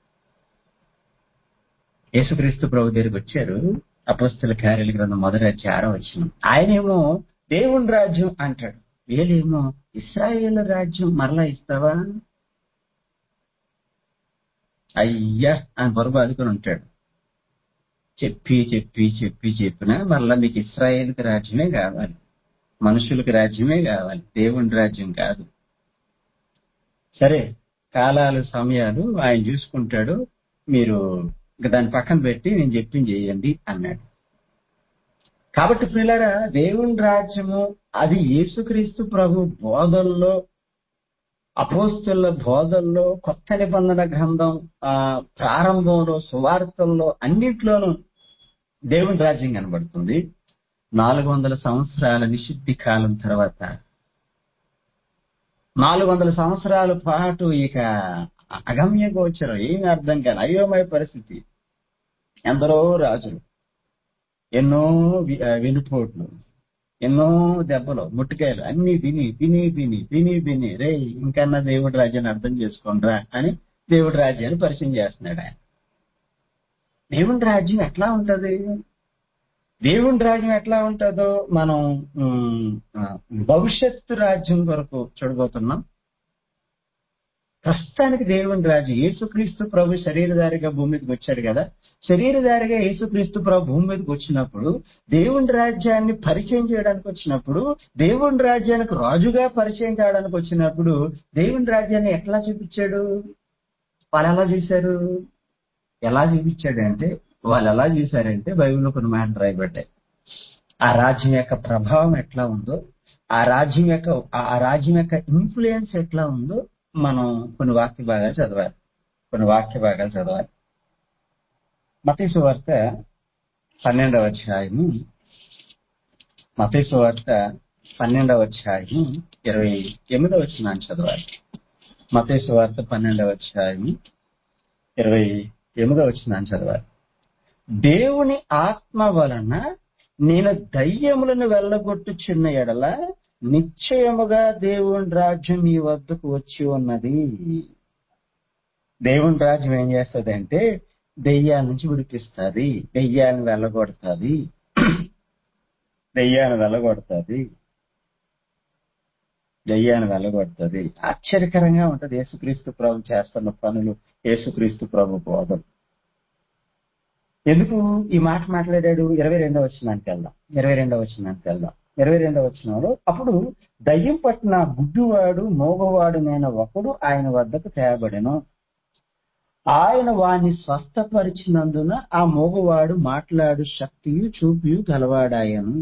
యేసుక్రీస్తు ప్రభు దగ్గరికి వచ్చారు అపస్తుల కార్యాల గ్రంథం మొదటి అధ్యాయం వచ్చిన ఆయనేమో దేవుని రాజ్యం అంటాడు వీళ్ళేమో ఇస్రాయేల్ రాజ్యం మరలా ఇస్తావా అయ్యా అని పొరపు అదుకుని ఉంటాడు చెప్పి చెప్పి చెప్పి చెప్పినా మరలా మీకు ఇస్రాయేల్కి రాజ్యమే కావాలి మనుషులకి రాజ్యమే కావాలి దేవుని రాజ్యం కాదు సరే కాలాలు సమయాలు ఆయన చూసుకుంటాడు మీరు దాన్ని పక్కన పెట్టి నేను చెప్పింది చేయండి అన్నాడు కాబట్టి పిల్లరా దేవుని రాజ్యము అది యేసుక్రీస్తు ప్రభు బోధల్లో అపోస్తుల బోధల్లో కొత్త నిబంధన గ్రంథం ఆ ప్రారంభంలో సువార్తల్లో అన్నిట్లోనూ దేవుని రాజ్యం కనబడుతుంది నాలుగు వందల సంవత్సరాల నిషిద్ధి కాలం తర్వాత నాలుగు వందల సంవత్సరాల పాటు ఇక అగమ్య గోచరం ఏమి అర్థం కాని అయోమయ పరిస్థితి ఎందరో రాజులు ఎన్నో వెనుపోట్లు ఎన్నో దెబ్బలు ముట్టుకాయలు అన్ని విని విని విని విని విని రే ఇంకన్నా దేవుడి రాజ్యాన్ని అర్థం చేసుకోండిరా అని దేవుడి రాజ్యాన్ని పరిచయం చేస్తున్నాడు ఆయన దేవుడి రాజ్యం ఎట్లా ఉంటది దేవుడి రాజ్యం ఎట్లా ఉంటుందో మనం భవిష్యత్తు రాజ్యం వరకు చూడబోతున్నాం ప్రస్తుతానికి దేవుని రాజు యేసుక్రీస్తు ప్రభు శరీరధారిగా భూమి మీదకి వచ్చాడు కదా శరీరధారిగా యేసుక్రీస్తు ప్రభు భూమి మీదకి వచ్చినప్పుడు దేవుని రాజ్యాన్ని పరిచయం చేయడానికి వచ్చినప్పుడు దేవుని రాజ్యానికి రాజుగా పరిచయం కావడానికి వచ్చినప్పుడు దేవుని రాజ్యాన్ని ఎట్లా చూపించాడు వాళ్ళు ఎలా చూశారు ఎలా చూపించాడు అంటే వాళ్ళు ఎలా చూశారంటే బైబిల్లో కొన్ని మాటలు రాయబడ్డాయి ఆ రాజ్యం యొక్క ప్రభావం ఎట్లా ఉందో ఆ రాజ్యం యొక్క ఆ రాజ్యం యొక్క ఇన్ఫ్లుయెన్స్ ఎట్లా ఉందో మనం కొన్ని వాక్య భాగాలు చదవాలి కొన్ని వాక్య భాగాలు చదవాలి మతీసు వార్త పన్నెండవ అధ్యాయము మతీసు వార్త పన్నెండవ అధ్యాయము ఇరవై ఎనిమిదవ వచ్చినాన్ని చదవాలి మతీసు వార్త పన్నెండవ అధ్యాయము ఇరవై ఎనిమిదవ వచ్చినాన్ని చదవాలి దేవుని ఆత్మ వలన నేను దయ్యములను వెళ్ళగొట్టుచున్న ఎడల నిశ్చయముగా దేవుని రాజ్యం మీ వద్దకు వచ్చి ఉన్నది దేవుని రాజ్యం ఏం చేస్తుంది అంటే దెయ్యాల నుంచి విడిపిస్తుంది దెయ్యాన్ని వెళ్ళగొడుతుంది దెయ్యాన్ని వెళ్ళగొడుతుంది దెయ్యాన్ని వెళ్ళగొడుతుంది ఆశ్చర్యకరంగా ఉంటది యేసుక్రీస్తు ప్రభు చేస్తున్న పనులు యేసుక్రీస్తు ప్రభు బోధం ఎందుకు ఈ మాట మాట్లాడాడు ఇరవై రెండవ వచ్చినానికి వెళ్దాం ఇరవై రెండవ వచ్చినానికి వెళ్దాం ఇరవై రెండవ వచ్చినంలో అప్పుడు దయ్యం పట్టిన గుడ్డివాడు మోగవాడునైన ఒకడు ఆయన వద్దకు తేబడెను ఆయన వాణ్ణి స్వస్థపరిచినందున ఆ మోగవాడు మాట్లాడు శక్తియు చూపియు గలవాడాయను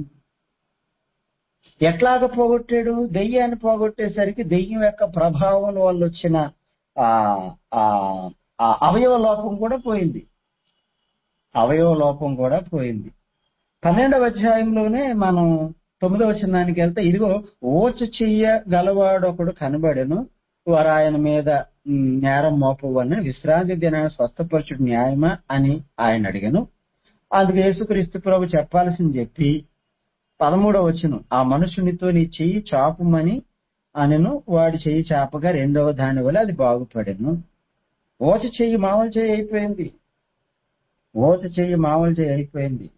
ఎట్లాగ పోగొట్టాడు దెయ్యాన్ని పోగొట్టేసరికి దెయ్యం యొక్క ప్రభావం వల్ల వచ్చిన ఆ అవయవ లోపం కూడా పోయింది అవయవ లోపం కూడా పోయింది పన్నెండవ అధ్యాయంలోనే మనం తొమ్మిదవ చిన్నానికి వెళ్తే ఇదిగో ఓచ చెయ్య గలవాడొకడు కనబడెను వారు ఆయన మీద ఉమ్, నేరం మోపవని విశ్రాంతి దినాన్ని స్వస్థపరచుడు న్యాయమా అని ఆయన అడిగను అందుకు యేసుక్రీస్తు ప్రభు చెప్పాల్సింది చెప్పి పదమూడవ వచ్చును ఆ మనుషునితో నీ చెయ్యి చాపుమని అనను వాడి చెయ్యి చాపగా రెండవ దాని వల్ల అది బాగుపడెను ఓత చెయ్యి మామూలు చెయ్యి అయిపోయింది ఓత చెయ్యి మామూలు చెయ్యి అయిపోయింది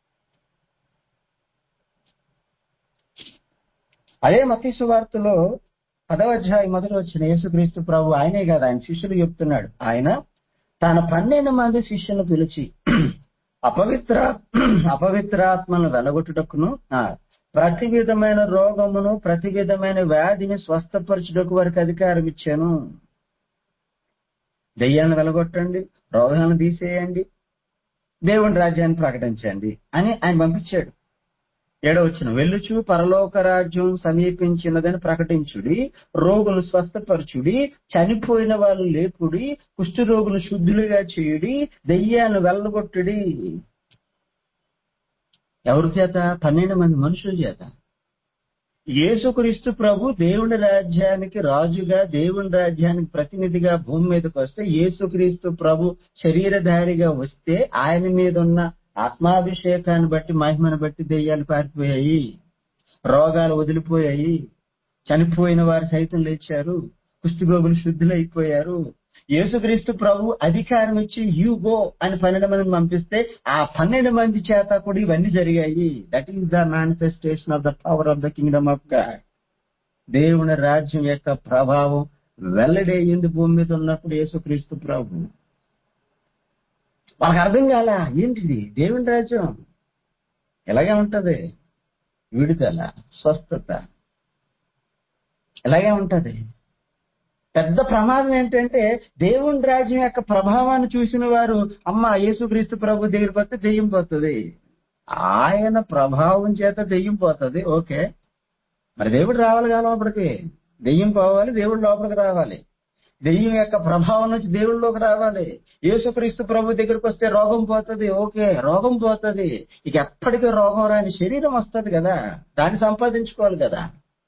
అదే మతీసు వార్తలో పదవ అధ్యాయం మొదలు వచ్చిన యేసుక్రీస్తు ప్రభు ఆయనే కాదు ఆయన శిష్యులు చెప్తున్నాడు ఆయన తన పన్నెండు మంది శిష్యులను పిలిచి అపవిత్ర అపవిత్రాత్మను వెలగొట్టుటకును ఆ, ప్రతి విధమైన రోగమును ప్రతి విధమైన వ్యాధిని స్వస్థపరచుటకు వారికి అధికారం ఇచ్చాను దెయ్యాలను వెలగొట్టండి రోగాలను తీసేయండి దేవుని రాజ్యాన్ని ప్రకటించండి అని ఆయన పంపించాడు ఏడవచ్చును వెళ్ళుచు పరలోక రాజ్యం సమీపించినదని ప్రకటించుడి రోగులు స్వస్థపరచుడి చనిపోయిన వాళ్ళు లేపుడి కుష్ఠ రోగులు శుద్ధులుగా చేయుడి దెయ్యాన్ని వెళ్ళగొట్టుడి ఎవరి చేత పన్నెండు మంది మనుషుల చేత యేసుక్రీస్తు ప్రభు దేవుని రాజ్యానికి రాజుగా దేవుని రాజ్యానికి ప్రతినిధిగా భూమి మీదకి వస్తే యేసుక్రీస్తు ప్రభు శరీరధారిగా వస్తే ఆయన మీద ఉన్న ఆత్మాభిషేకాన్ని బట్టి మహిమను బట్టి దెయ్యాలు పారిపోయాయి రోగాలు వదిలిపోయాయి చనిపోయిన వారు సైతం లేచారు కుష్ఠరోగులు శుద్ధులైపోయారు యేసుక్రీస్తు ప్రభు అధికారం ఇచ్చి యూ గో అని పన్నెండు మందిని పంపిస్తే ఆ పన్నెండు మంది చేత కూడా ఇవన్నీ జరిగాయి that is the manifestation of the power of the kingdom of God దేవుని రాజ్యం యొక్క ప్రభావం వెల్లడేయింది భూమి మీద ఉన్నప్పుడు యేసుక్రీస్తు ప్రభు వాళ్ళకి అర్థం కాల ఏంటిది దేవుని రాజ్యం ఎలాగే ఉంటది విడుదల స్వస్థత ఎలాగే ఉంటది పెద్ద ప్రమాదం ఏంటంటే దేవుని రాజ్యం యొక్క ప్రభావాన్ని చూసిన వారు అమ్మ యేసుక్రీస్తు ప్రభు దగ్గరికి వస్తే దెయ్యం పోతుంది ఆయన ప్రభావం చేత దెయ్యం పోతుంది ఓకే మరి దేవుడు రావాలి కదా లోపలికి దెయ్యం పోవాలి దేవుడు లోపలికి రావాలి దెయ్యం యొక్క ప్రభావం నుంచి దేవుళ్ళలోకి రావాలి యేసుక్రీస్తు ప్రభు దగ్గరికి వస్తే రోగం పోతుంది ఓకే రోగం పోతుంది ఇక ఎప్పటికీ రోగం రాని శరీరం వస్తుంది కదా దాన్ని సంపాదించుకోవాలి కదా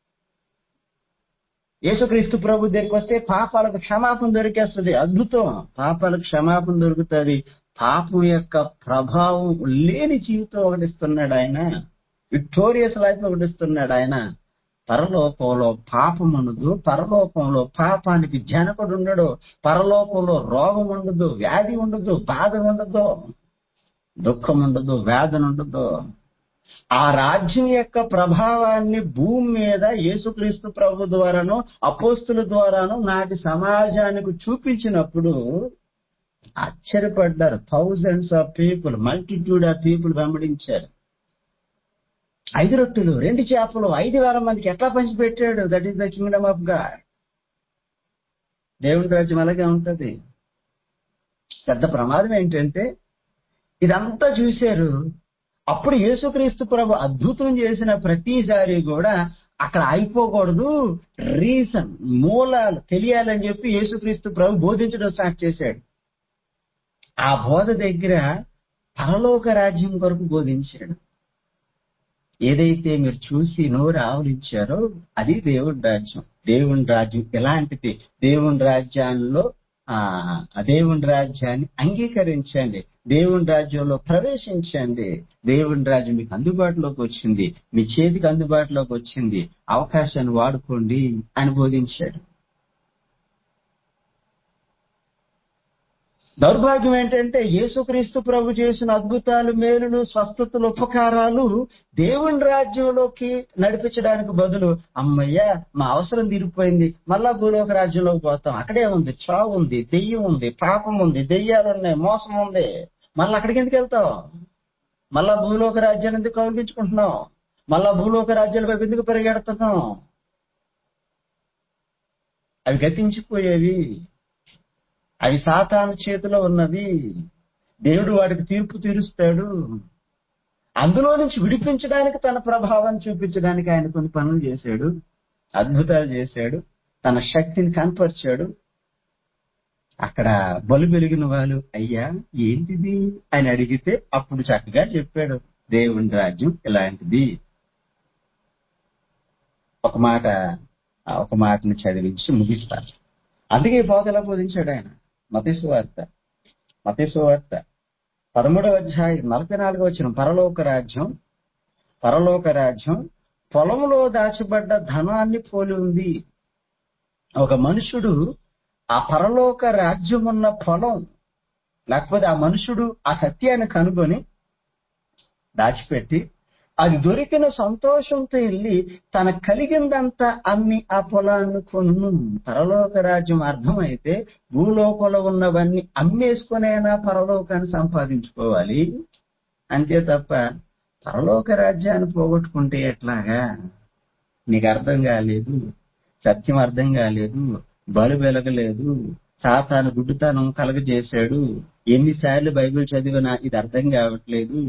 యేసుక్రీస్తు ప్రభు దగ్గరికి వస్తే పాపాలకు క్షమాపణ దొరికేస్తుంది అద్భుతం పాపాలకు క్షమాపణ దొరుకుతుంది పాపం యొక్క ప్రభావం లేని జీవితం ఒకటిస్తున్నాడు ఆయన విక్టోరియస్ లైఫ్ ఒకటిస్తున్నాడు ఆయన పరలోకంలో పాపం ఉండదు పరలోకంలో పాపానికి జనకుడు ఉండడు పరలోకంలో రోగం ఉండదు వ్యాధి ఉండదు బాధ ఉండదు దుఃఖం ఉండదు వేదన ఉండదు ఆ రాజ్యం యొక్క ప్రభావాన్ని భూమి మీద యేసుక్రీస్తు ప్రభు ద్వారాను అపోస్తుల ద్వారాను నాటి సమాజానికి చూపించినప్పుడు ఆశ్చర్యపడ్డారు thousands of people multitude of people వెంబడించారు ఐదు రొట్టెలు రెండు చేపలు ఐదు వేల మందికి ఎట్లా పంచిపెట్టాడు that is the kingdom of God దేవుని రాజ్యం అలాగే ఉంటది పెద్ద ప్రమాదం ఏంటంటే ఇదంతా చూశారు అప్పుడు యేసుక్రీస్తు ప్రభు అద్భుతం చేసిన ప్రతిసారి కూడా అక్కడ అయిపోకూడదు రీజన్ మూలాలు తెలియాలని చెప్పి యేసుక్రీస్తు ప్రభు బోధించడం స్టార్ట్ చేశాడు ఆ బోధ దగ్గర పరలోక రాజ్యం కొరకు బోధించాడు ఏదైతే మీరు చూసి నోరు ఆవరించారో అది దేవుని రాజ్యం దేవుని రాజ్యం ఎలాంటిది దేవుని రాజ్యాల్లో ఆ దేవుని రాజ్యాన్ని అంగీకరించండి దేవుని రాజ్యంలో ప్రవేశించండి దేవుని రాజ్యం మీకు అందుబాటులోకి వచ్చింది మీ చేతికి అందుబాటులోకి వచ్చింది అవకాశాన్ని వాడుకోండి అని బోధించాడు దౌర్భాగ్యం ఏంటంటే యేసుక్రీస్తు ప్రభు చేసిన అద్భుతాలు మేలులు స్వస్థతలు ఉపకారాలు దేవుని రాజ్యంలోకి నడిపించడానికి బదులు అమ్మయ్య మా అవసరం తీరిపోయింది మళ్ళా భూలోక రాజ్యంలోకి పోతాం అక్కడే ఉంది చావు ఉంది దెయ్యం ఉంది పాపం ఉంది దెయ్యాలు ఉన్నాయి మోసం ఉంది మళ్ళీ అక్కడికి ఎందుకు వెళ్తావు మళ్ళా భూలోక రాజ్యాన్ని ఎందుకు కౌలించుకుంటున్నావు మళ్ళా భూలోక రాజ్యాల వైపు ఎందుకు పరిగెడుతున్నావు అవి గతించిపోయేవి అవి సాతాను చేతిలో ఉన్నవి దేవుడు వాడికి తీర్పు తీరుస్తాడు అందులో నుంచి విడిపించడానికి తన ప్రభావం చూపించడానికి ఆయన కొన్ని పనులు చేశాడు అద్భుతాలు చేశాడు తన శక్తిని కనపరిచాడు అక్కడ బలు వెలిగిన వాళ్ళు అయ్యా ఏంటిది అని అడిగితే అప్పుడు చక్కగా చెప్పాడు దేవుని రాజ్యం ఇలాంటిది ఒక మాట ఆ ఒక మాటని చదివించి ముగిస్తారు అందుకే ఈ బోధ ఎలా బోధించాడు ఆయన మతేసు వార్త మతేసు వార్త పదమూడవ అధ్యాయం నలభై నాలుగో వచ్చిన పరలోక రాజ్యం పరలోక రాజ్యం పొలంలో దాచబడ్డ ధనాన్ని పోలి ఉంది ఒక మనుషుడు ఆ పరలోక రాజ్యం ఉన్న పొలం లేకపోతే ఆ మనుషుడు ఆ సత్యాన్ని కనుగొని దాచిపెట్టి అది దొరికిన సంతోషంతో వెళ్ళి తన కలిగిందంతా అమ్మి ఆ పొలాన్ని కొను పరలోక రాజ్యం అర్థమైతే భూలోకంలో ఉన్నవన్నీ అమ్మేసుకునైనా పరలోకాన్ని సంపాదించుకోవాలి అంతే తప్ప పరలోక రాజ్యాన్ని పోగొట్టుకుంటే ఎట్లాగా నీకు అర్థం కాలేదు సత్యం అర్థం కాలేదు బలు వెలగలేదు సాతాను గుడ్డుతనం కలగజేశాడు ఎన్నిసార్లు బైబిల్ చదివినా ఇది అర్థం కావట్లేదు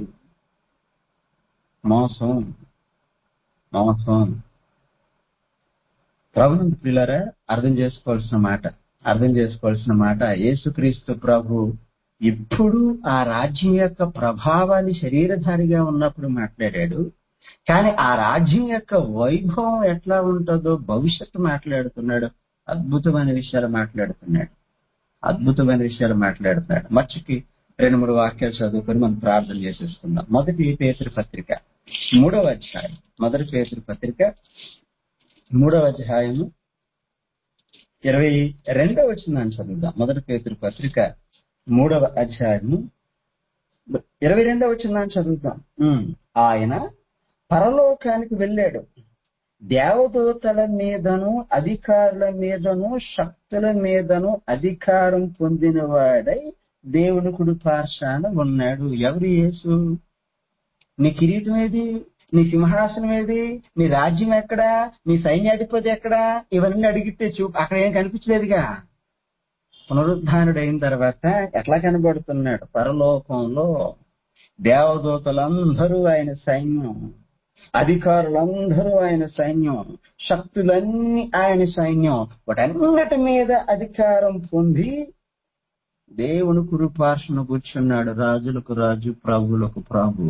మోసం మోసం ప్రభుత్వం పిల్లరా అర్థం చేసుకోవాల్సిన మాట అర్థం చేసుకోవాల్సిన మాట యేసుక్రీస్తు ప్రభు ఇప్పుడు ఆ రాజ్యం యొక్క ప్రభావాన్ని శరీరధారిగా ఉన్నప్పుడు మాట్లాడాడు కానీ ఆ రాజ్యం యొక్క వైభవం ఎట్లా ఉంటుందో భవిష్యత్తు మాట్లాడుతున్నాడు అద్భుతమైన విషయాలు మాట్లాడుతున్నాడు అద్భుతమైన విషయాలు మాట్లాడుతున్నాడు మర్చికి రెండు మూడు వాక్యాలు చదువుకొని మనం ప్రార్థన చేసేసుకుందాం మొదటి పేతురు పత్రిక మూడవ అధ్యాయం మొదటి పేతురు పత్రిక మూడవ అధ్యాయము ఇరవై రెండవ వచ్చిందని చదువుదాం మొదటి పేతురు పత్రిక మూడవ అధ్యాయము ఇరవై రెండవ వచ్చిందని చదువుతాం ఉమ్. ఆయన పరలోకానికి వెళ్ళాడు దేవదూతల మీదను అధికారుల మీదను శక్తుల మీదను అధికారం పొందినవాడై దేవుని కుడి పార్శాన ఉన్నాడు ఎవరు యేసు నీ కిరీటం ఏది నీ సింహాసనం ఏది నీ రాజ్యం ఎక్కడా నీ సైన్యాధిపతి ఎక్కడా ఇవన్నీ అడిగితే చూ అక్కడ ఏం కనిపించలేదుగా పునరుద్ధానుడు అయిన తర్వాత ఎట్లా కనబడుతున్నాడు పరలోకంలో దేవదూతలందరూ ఆయన సైన్యం అధికారులందరూ ఆయన సైన్యం శక్తులన్నీ ఆయన సైన్యం వాటన్నిటి మీద అధికారం పొంది దేవుని కురుపార్షణ కూర్చున్నాడు రాజులకు రాజు ప్రభువులకు ప్రభు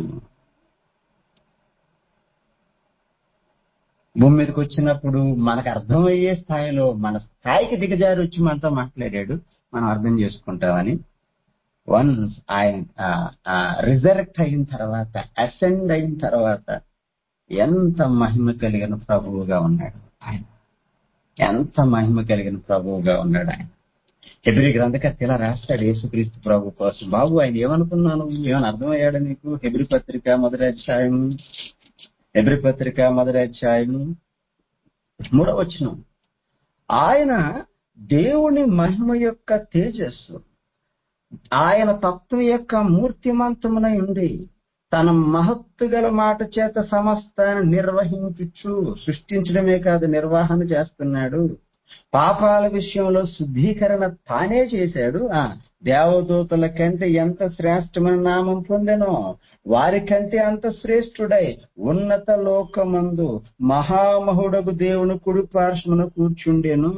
భూమి మీదకి వచ్చినప్పుడు మనకు అర్థమయ్యే స్థాయిలో మన స్థాయికి దిగజారి వచ్చి మనతో మాట్లాడాడు మనం అర్థం చేసుకుంటామని వన్స్ ఆయన రిజరెక్ట్ అయిన తర్వాత అసెండ్ అయిన తర్వాత ఎంత మహిమ కలిగిన ప్రభువుగా ఉన్నాడు ఆయన ఎంత మహిమ కలిగిన ప్రభువుగా ఉన్నాడు ఆయన హెబ్రి గ్రంథకర్త ఇలా రాస్తాడు యేసుక్రీస్తు ప్రభు కోసం బాబు ఆయన ఏమనుకున్నాను ఏమైనా అర్థమయ్యాడు నీకు హెబ్రి పత్రిక మొదటి అధ్యాయం హెబ్రి పత్రిక మొదటి అధ్యాయం మూడవ వచనం ఆయన దేవుని మహిమ యొక్క తేజస్సు ఆయన తత్వం యొక్క మూర్తిమంతమునై ఉండి తన మహత్తు గల మాట చేత సమస్తాన్ని నిర్వహించుచు సృష్టించడమే కాదు నిర్వహణ చేస్తున్నాడు పాపాల విషయంలో శుద్ధీకరణ తానే చేశాడు ఆ దేవదూతల కంటే ఎంత శ్రేష్టమైన నామం పొందెనో వారి కంటే అంత శ్రేష్ఠుడై ఉన్నత లోకమందు మహామహుడకు దేవుని కుడి పార్శ్వమున కూర్చుండెను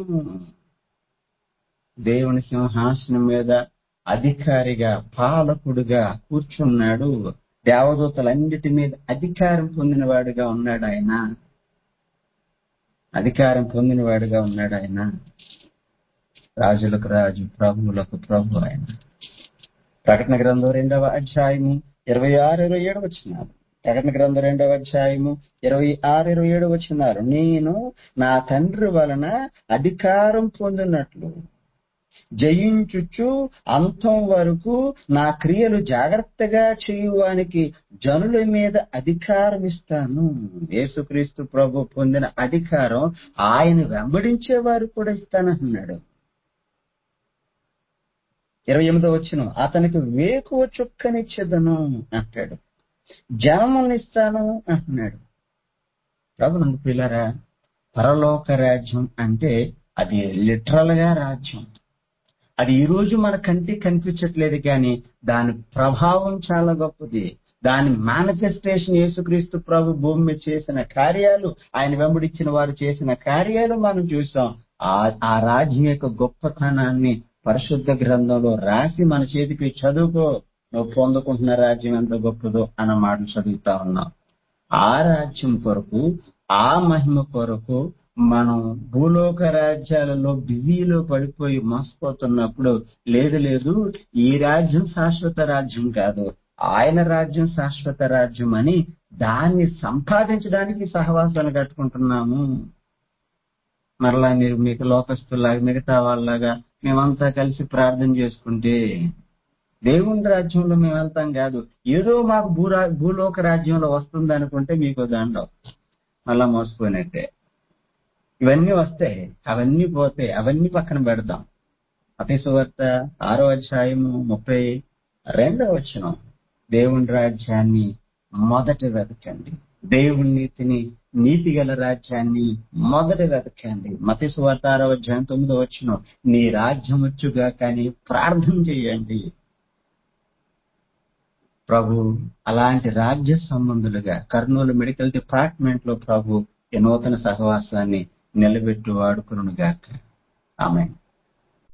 దేవుని సింహాసనం మీద అధికారిగా పాలకుడుగా కూర్చున్నాడు దేవదూతలన్నిటి మీద అధికారం పొందినవాడుగా ఉన్నాడు ఆయన అధికారం పొందినవాడుగా ఉన్నాడు ఆయన రాజులకు రాజు ప్రభువులకు ప్రభు ఆయన ప్రకటన గ్రంథం రెండవ అధ్యాయము ఇరవై ఆరు ఇరవై ఏడు వచ్చినారు ప్రకటన గ్రంథం రెండవ అధ్యాయము ఇరవై ఆరు ఇరవై ఏడు వచ్చినారు నేను నా తండ్రి వలన అధికారం పొందినట్లు జయించుచు అంతం వరకు నా క్రియలు జాగ్రత్తగా చేయువానికి జనుల మీద అధికారం ఇస్తాను యేసుక్రీస్తు ప్రభు పొందిన అధికారం ఆయన వెంబడించే వారు కూడా ఇస్తానంటున్నాడు ఇరవై ఎనిమిదో వచ్చిన అతనికి వేకువ చుక్కనిచ్చేదను అంటాడు జనమునిస్తాను అంటున్నాడు ప్రభు నందు పిల్లరా పరలోక రాజ్యం అంటే అది లిటరల్ గా రాజ్యం అది ఈ రోజు మన కంటికి కనిపించట్లేదు కానీ దాని ప్రభావం చాలా గొప్పది దాని మేనిఫెస్టేషన్ యేసుక్రీస్తు ప్రభు భూమి మీద చేసిన కార్యాలు ఆయన వెంబడిచ్చిన వారు చేసిన కార్యాలు మనం చూసాం ఆ ఆ రాజ్యం యొక్క గొప్పతనాన్ని పరిశుద్ధ గ్రంథంలో రాసి మన చేతికి చదువుకో నువ్వు పొందుకుంటున్న రాజ్యం ఎంత గొప్పదో అన్న మాటలు చదువుతా ఉన్నాం ఆ రాజ్యం కొరకు ఆ మహిమ కొరకు మనం భూలోక రాజ్యాలలో బిజీలో పడిపోయి మోసపోతున్నప్పుడు లేదు లేదు ఈ రాజ్యం శాశ్వత రాజ్యం కాదు ఆయన రాజ్యం శాశ్వత రాజ్యం అని దాన్ని సంపాదించడానికి సహవాసాలు కట్టుకుంటున్నాము మరలా మీరు మీకు లోకస్తులాగా మిగతా వాళ్ళలాగా మేమంతా కలిసి ప్రార్థన చేసుకుంటే దేవుని రాజ్యంలో మేము వెళ్తాం కాదు ఏదో మాకు భూరా భూలోక రాజ్యంలో వస్తుంది అనుకుంటే మీకు దండం మళ్ళా మోసపోయినట్టే ఇవన్నీ వస్తాయి అవన్నీ పోతాయి అవన్నీ పక్కన పెడతాం అతి సువార్త ఆరో అధ్యాయము ముప్పై రెండవ వచనం దేవుని రాజ్యాన్ని మొదట వెతకండి దేవుని నీతిని నీతి గల రాజ్యాన్ని మొదట వెతకండి మతి సువార్త ఆరో అధ్యాయం తొమ్మిదో వచనం నీ రాజ్యం వచ్చుగా కానీ ప్రార్థన చేయండి ప్రభు అలాంటి రాజ్య సంబంధులుగా కర్నూలు మెడికల్ డిపార్ట్మెంట్ లో ప్రభు ఈ నూతన సహవాసాన్ని నిలబెట్టు వాడుకును గాక ఆమె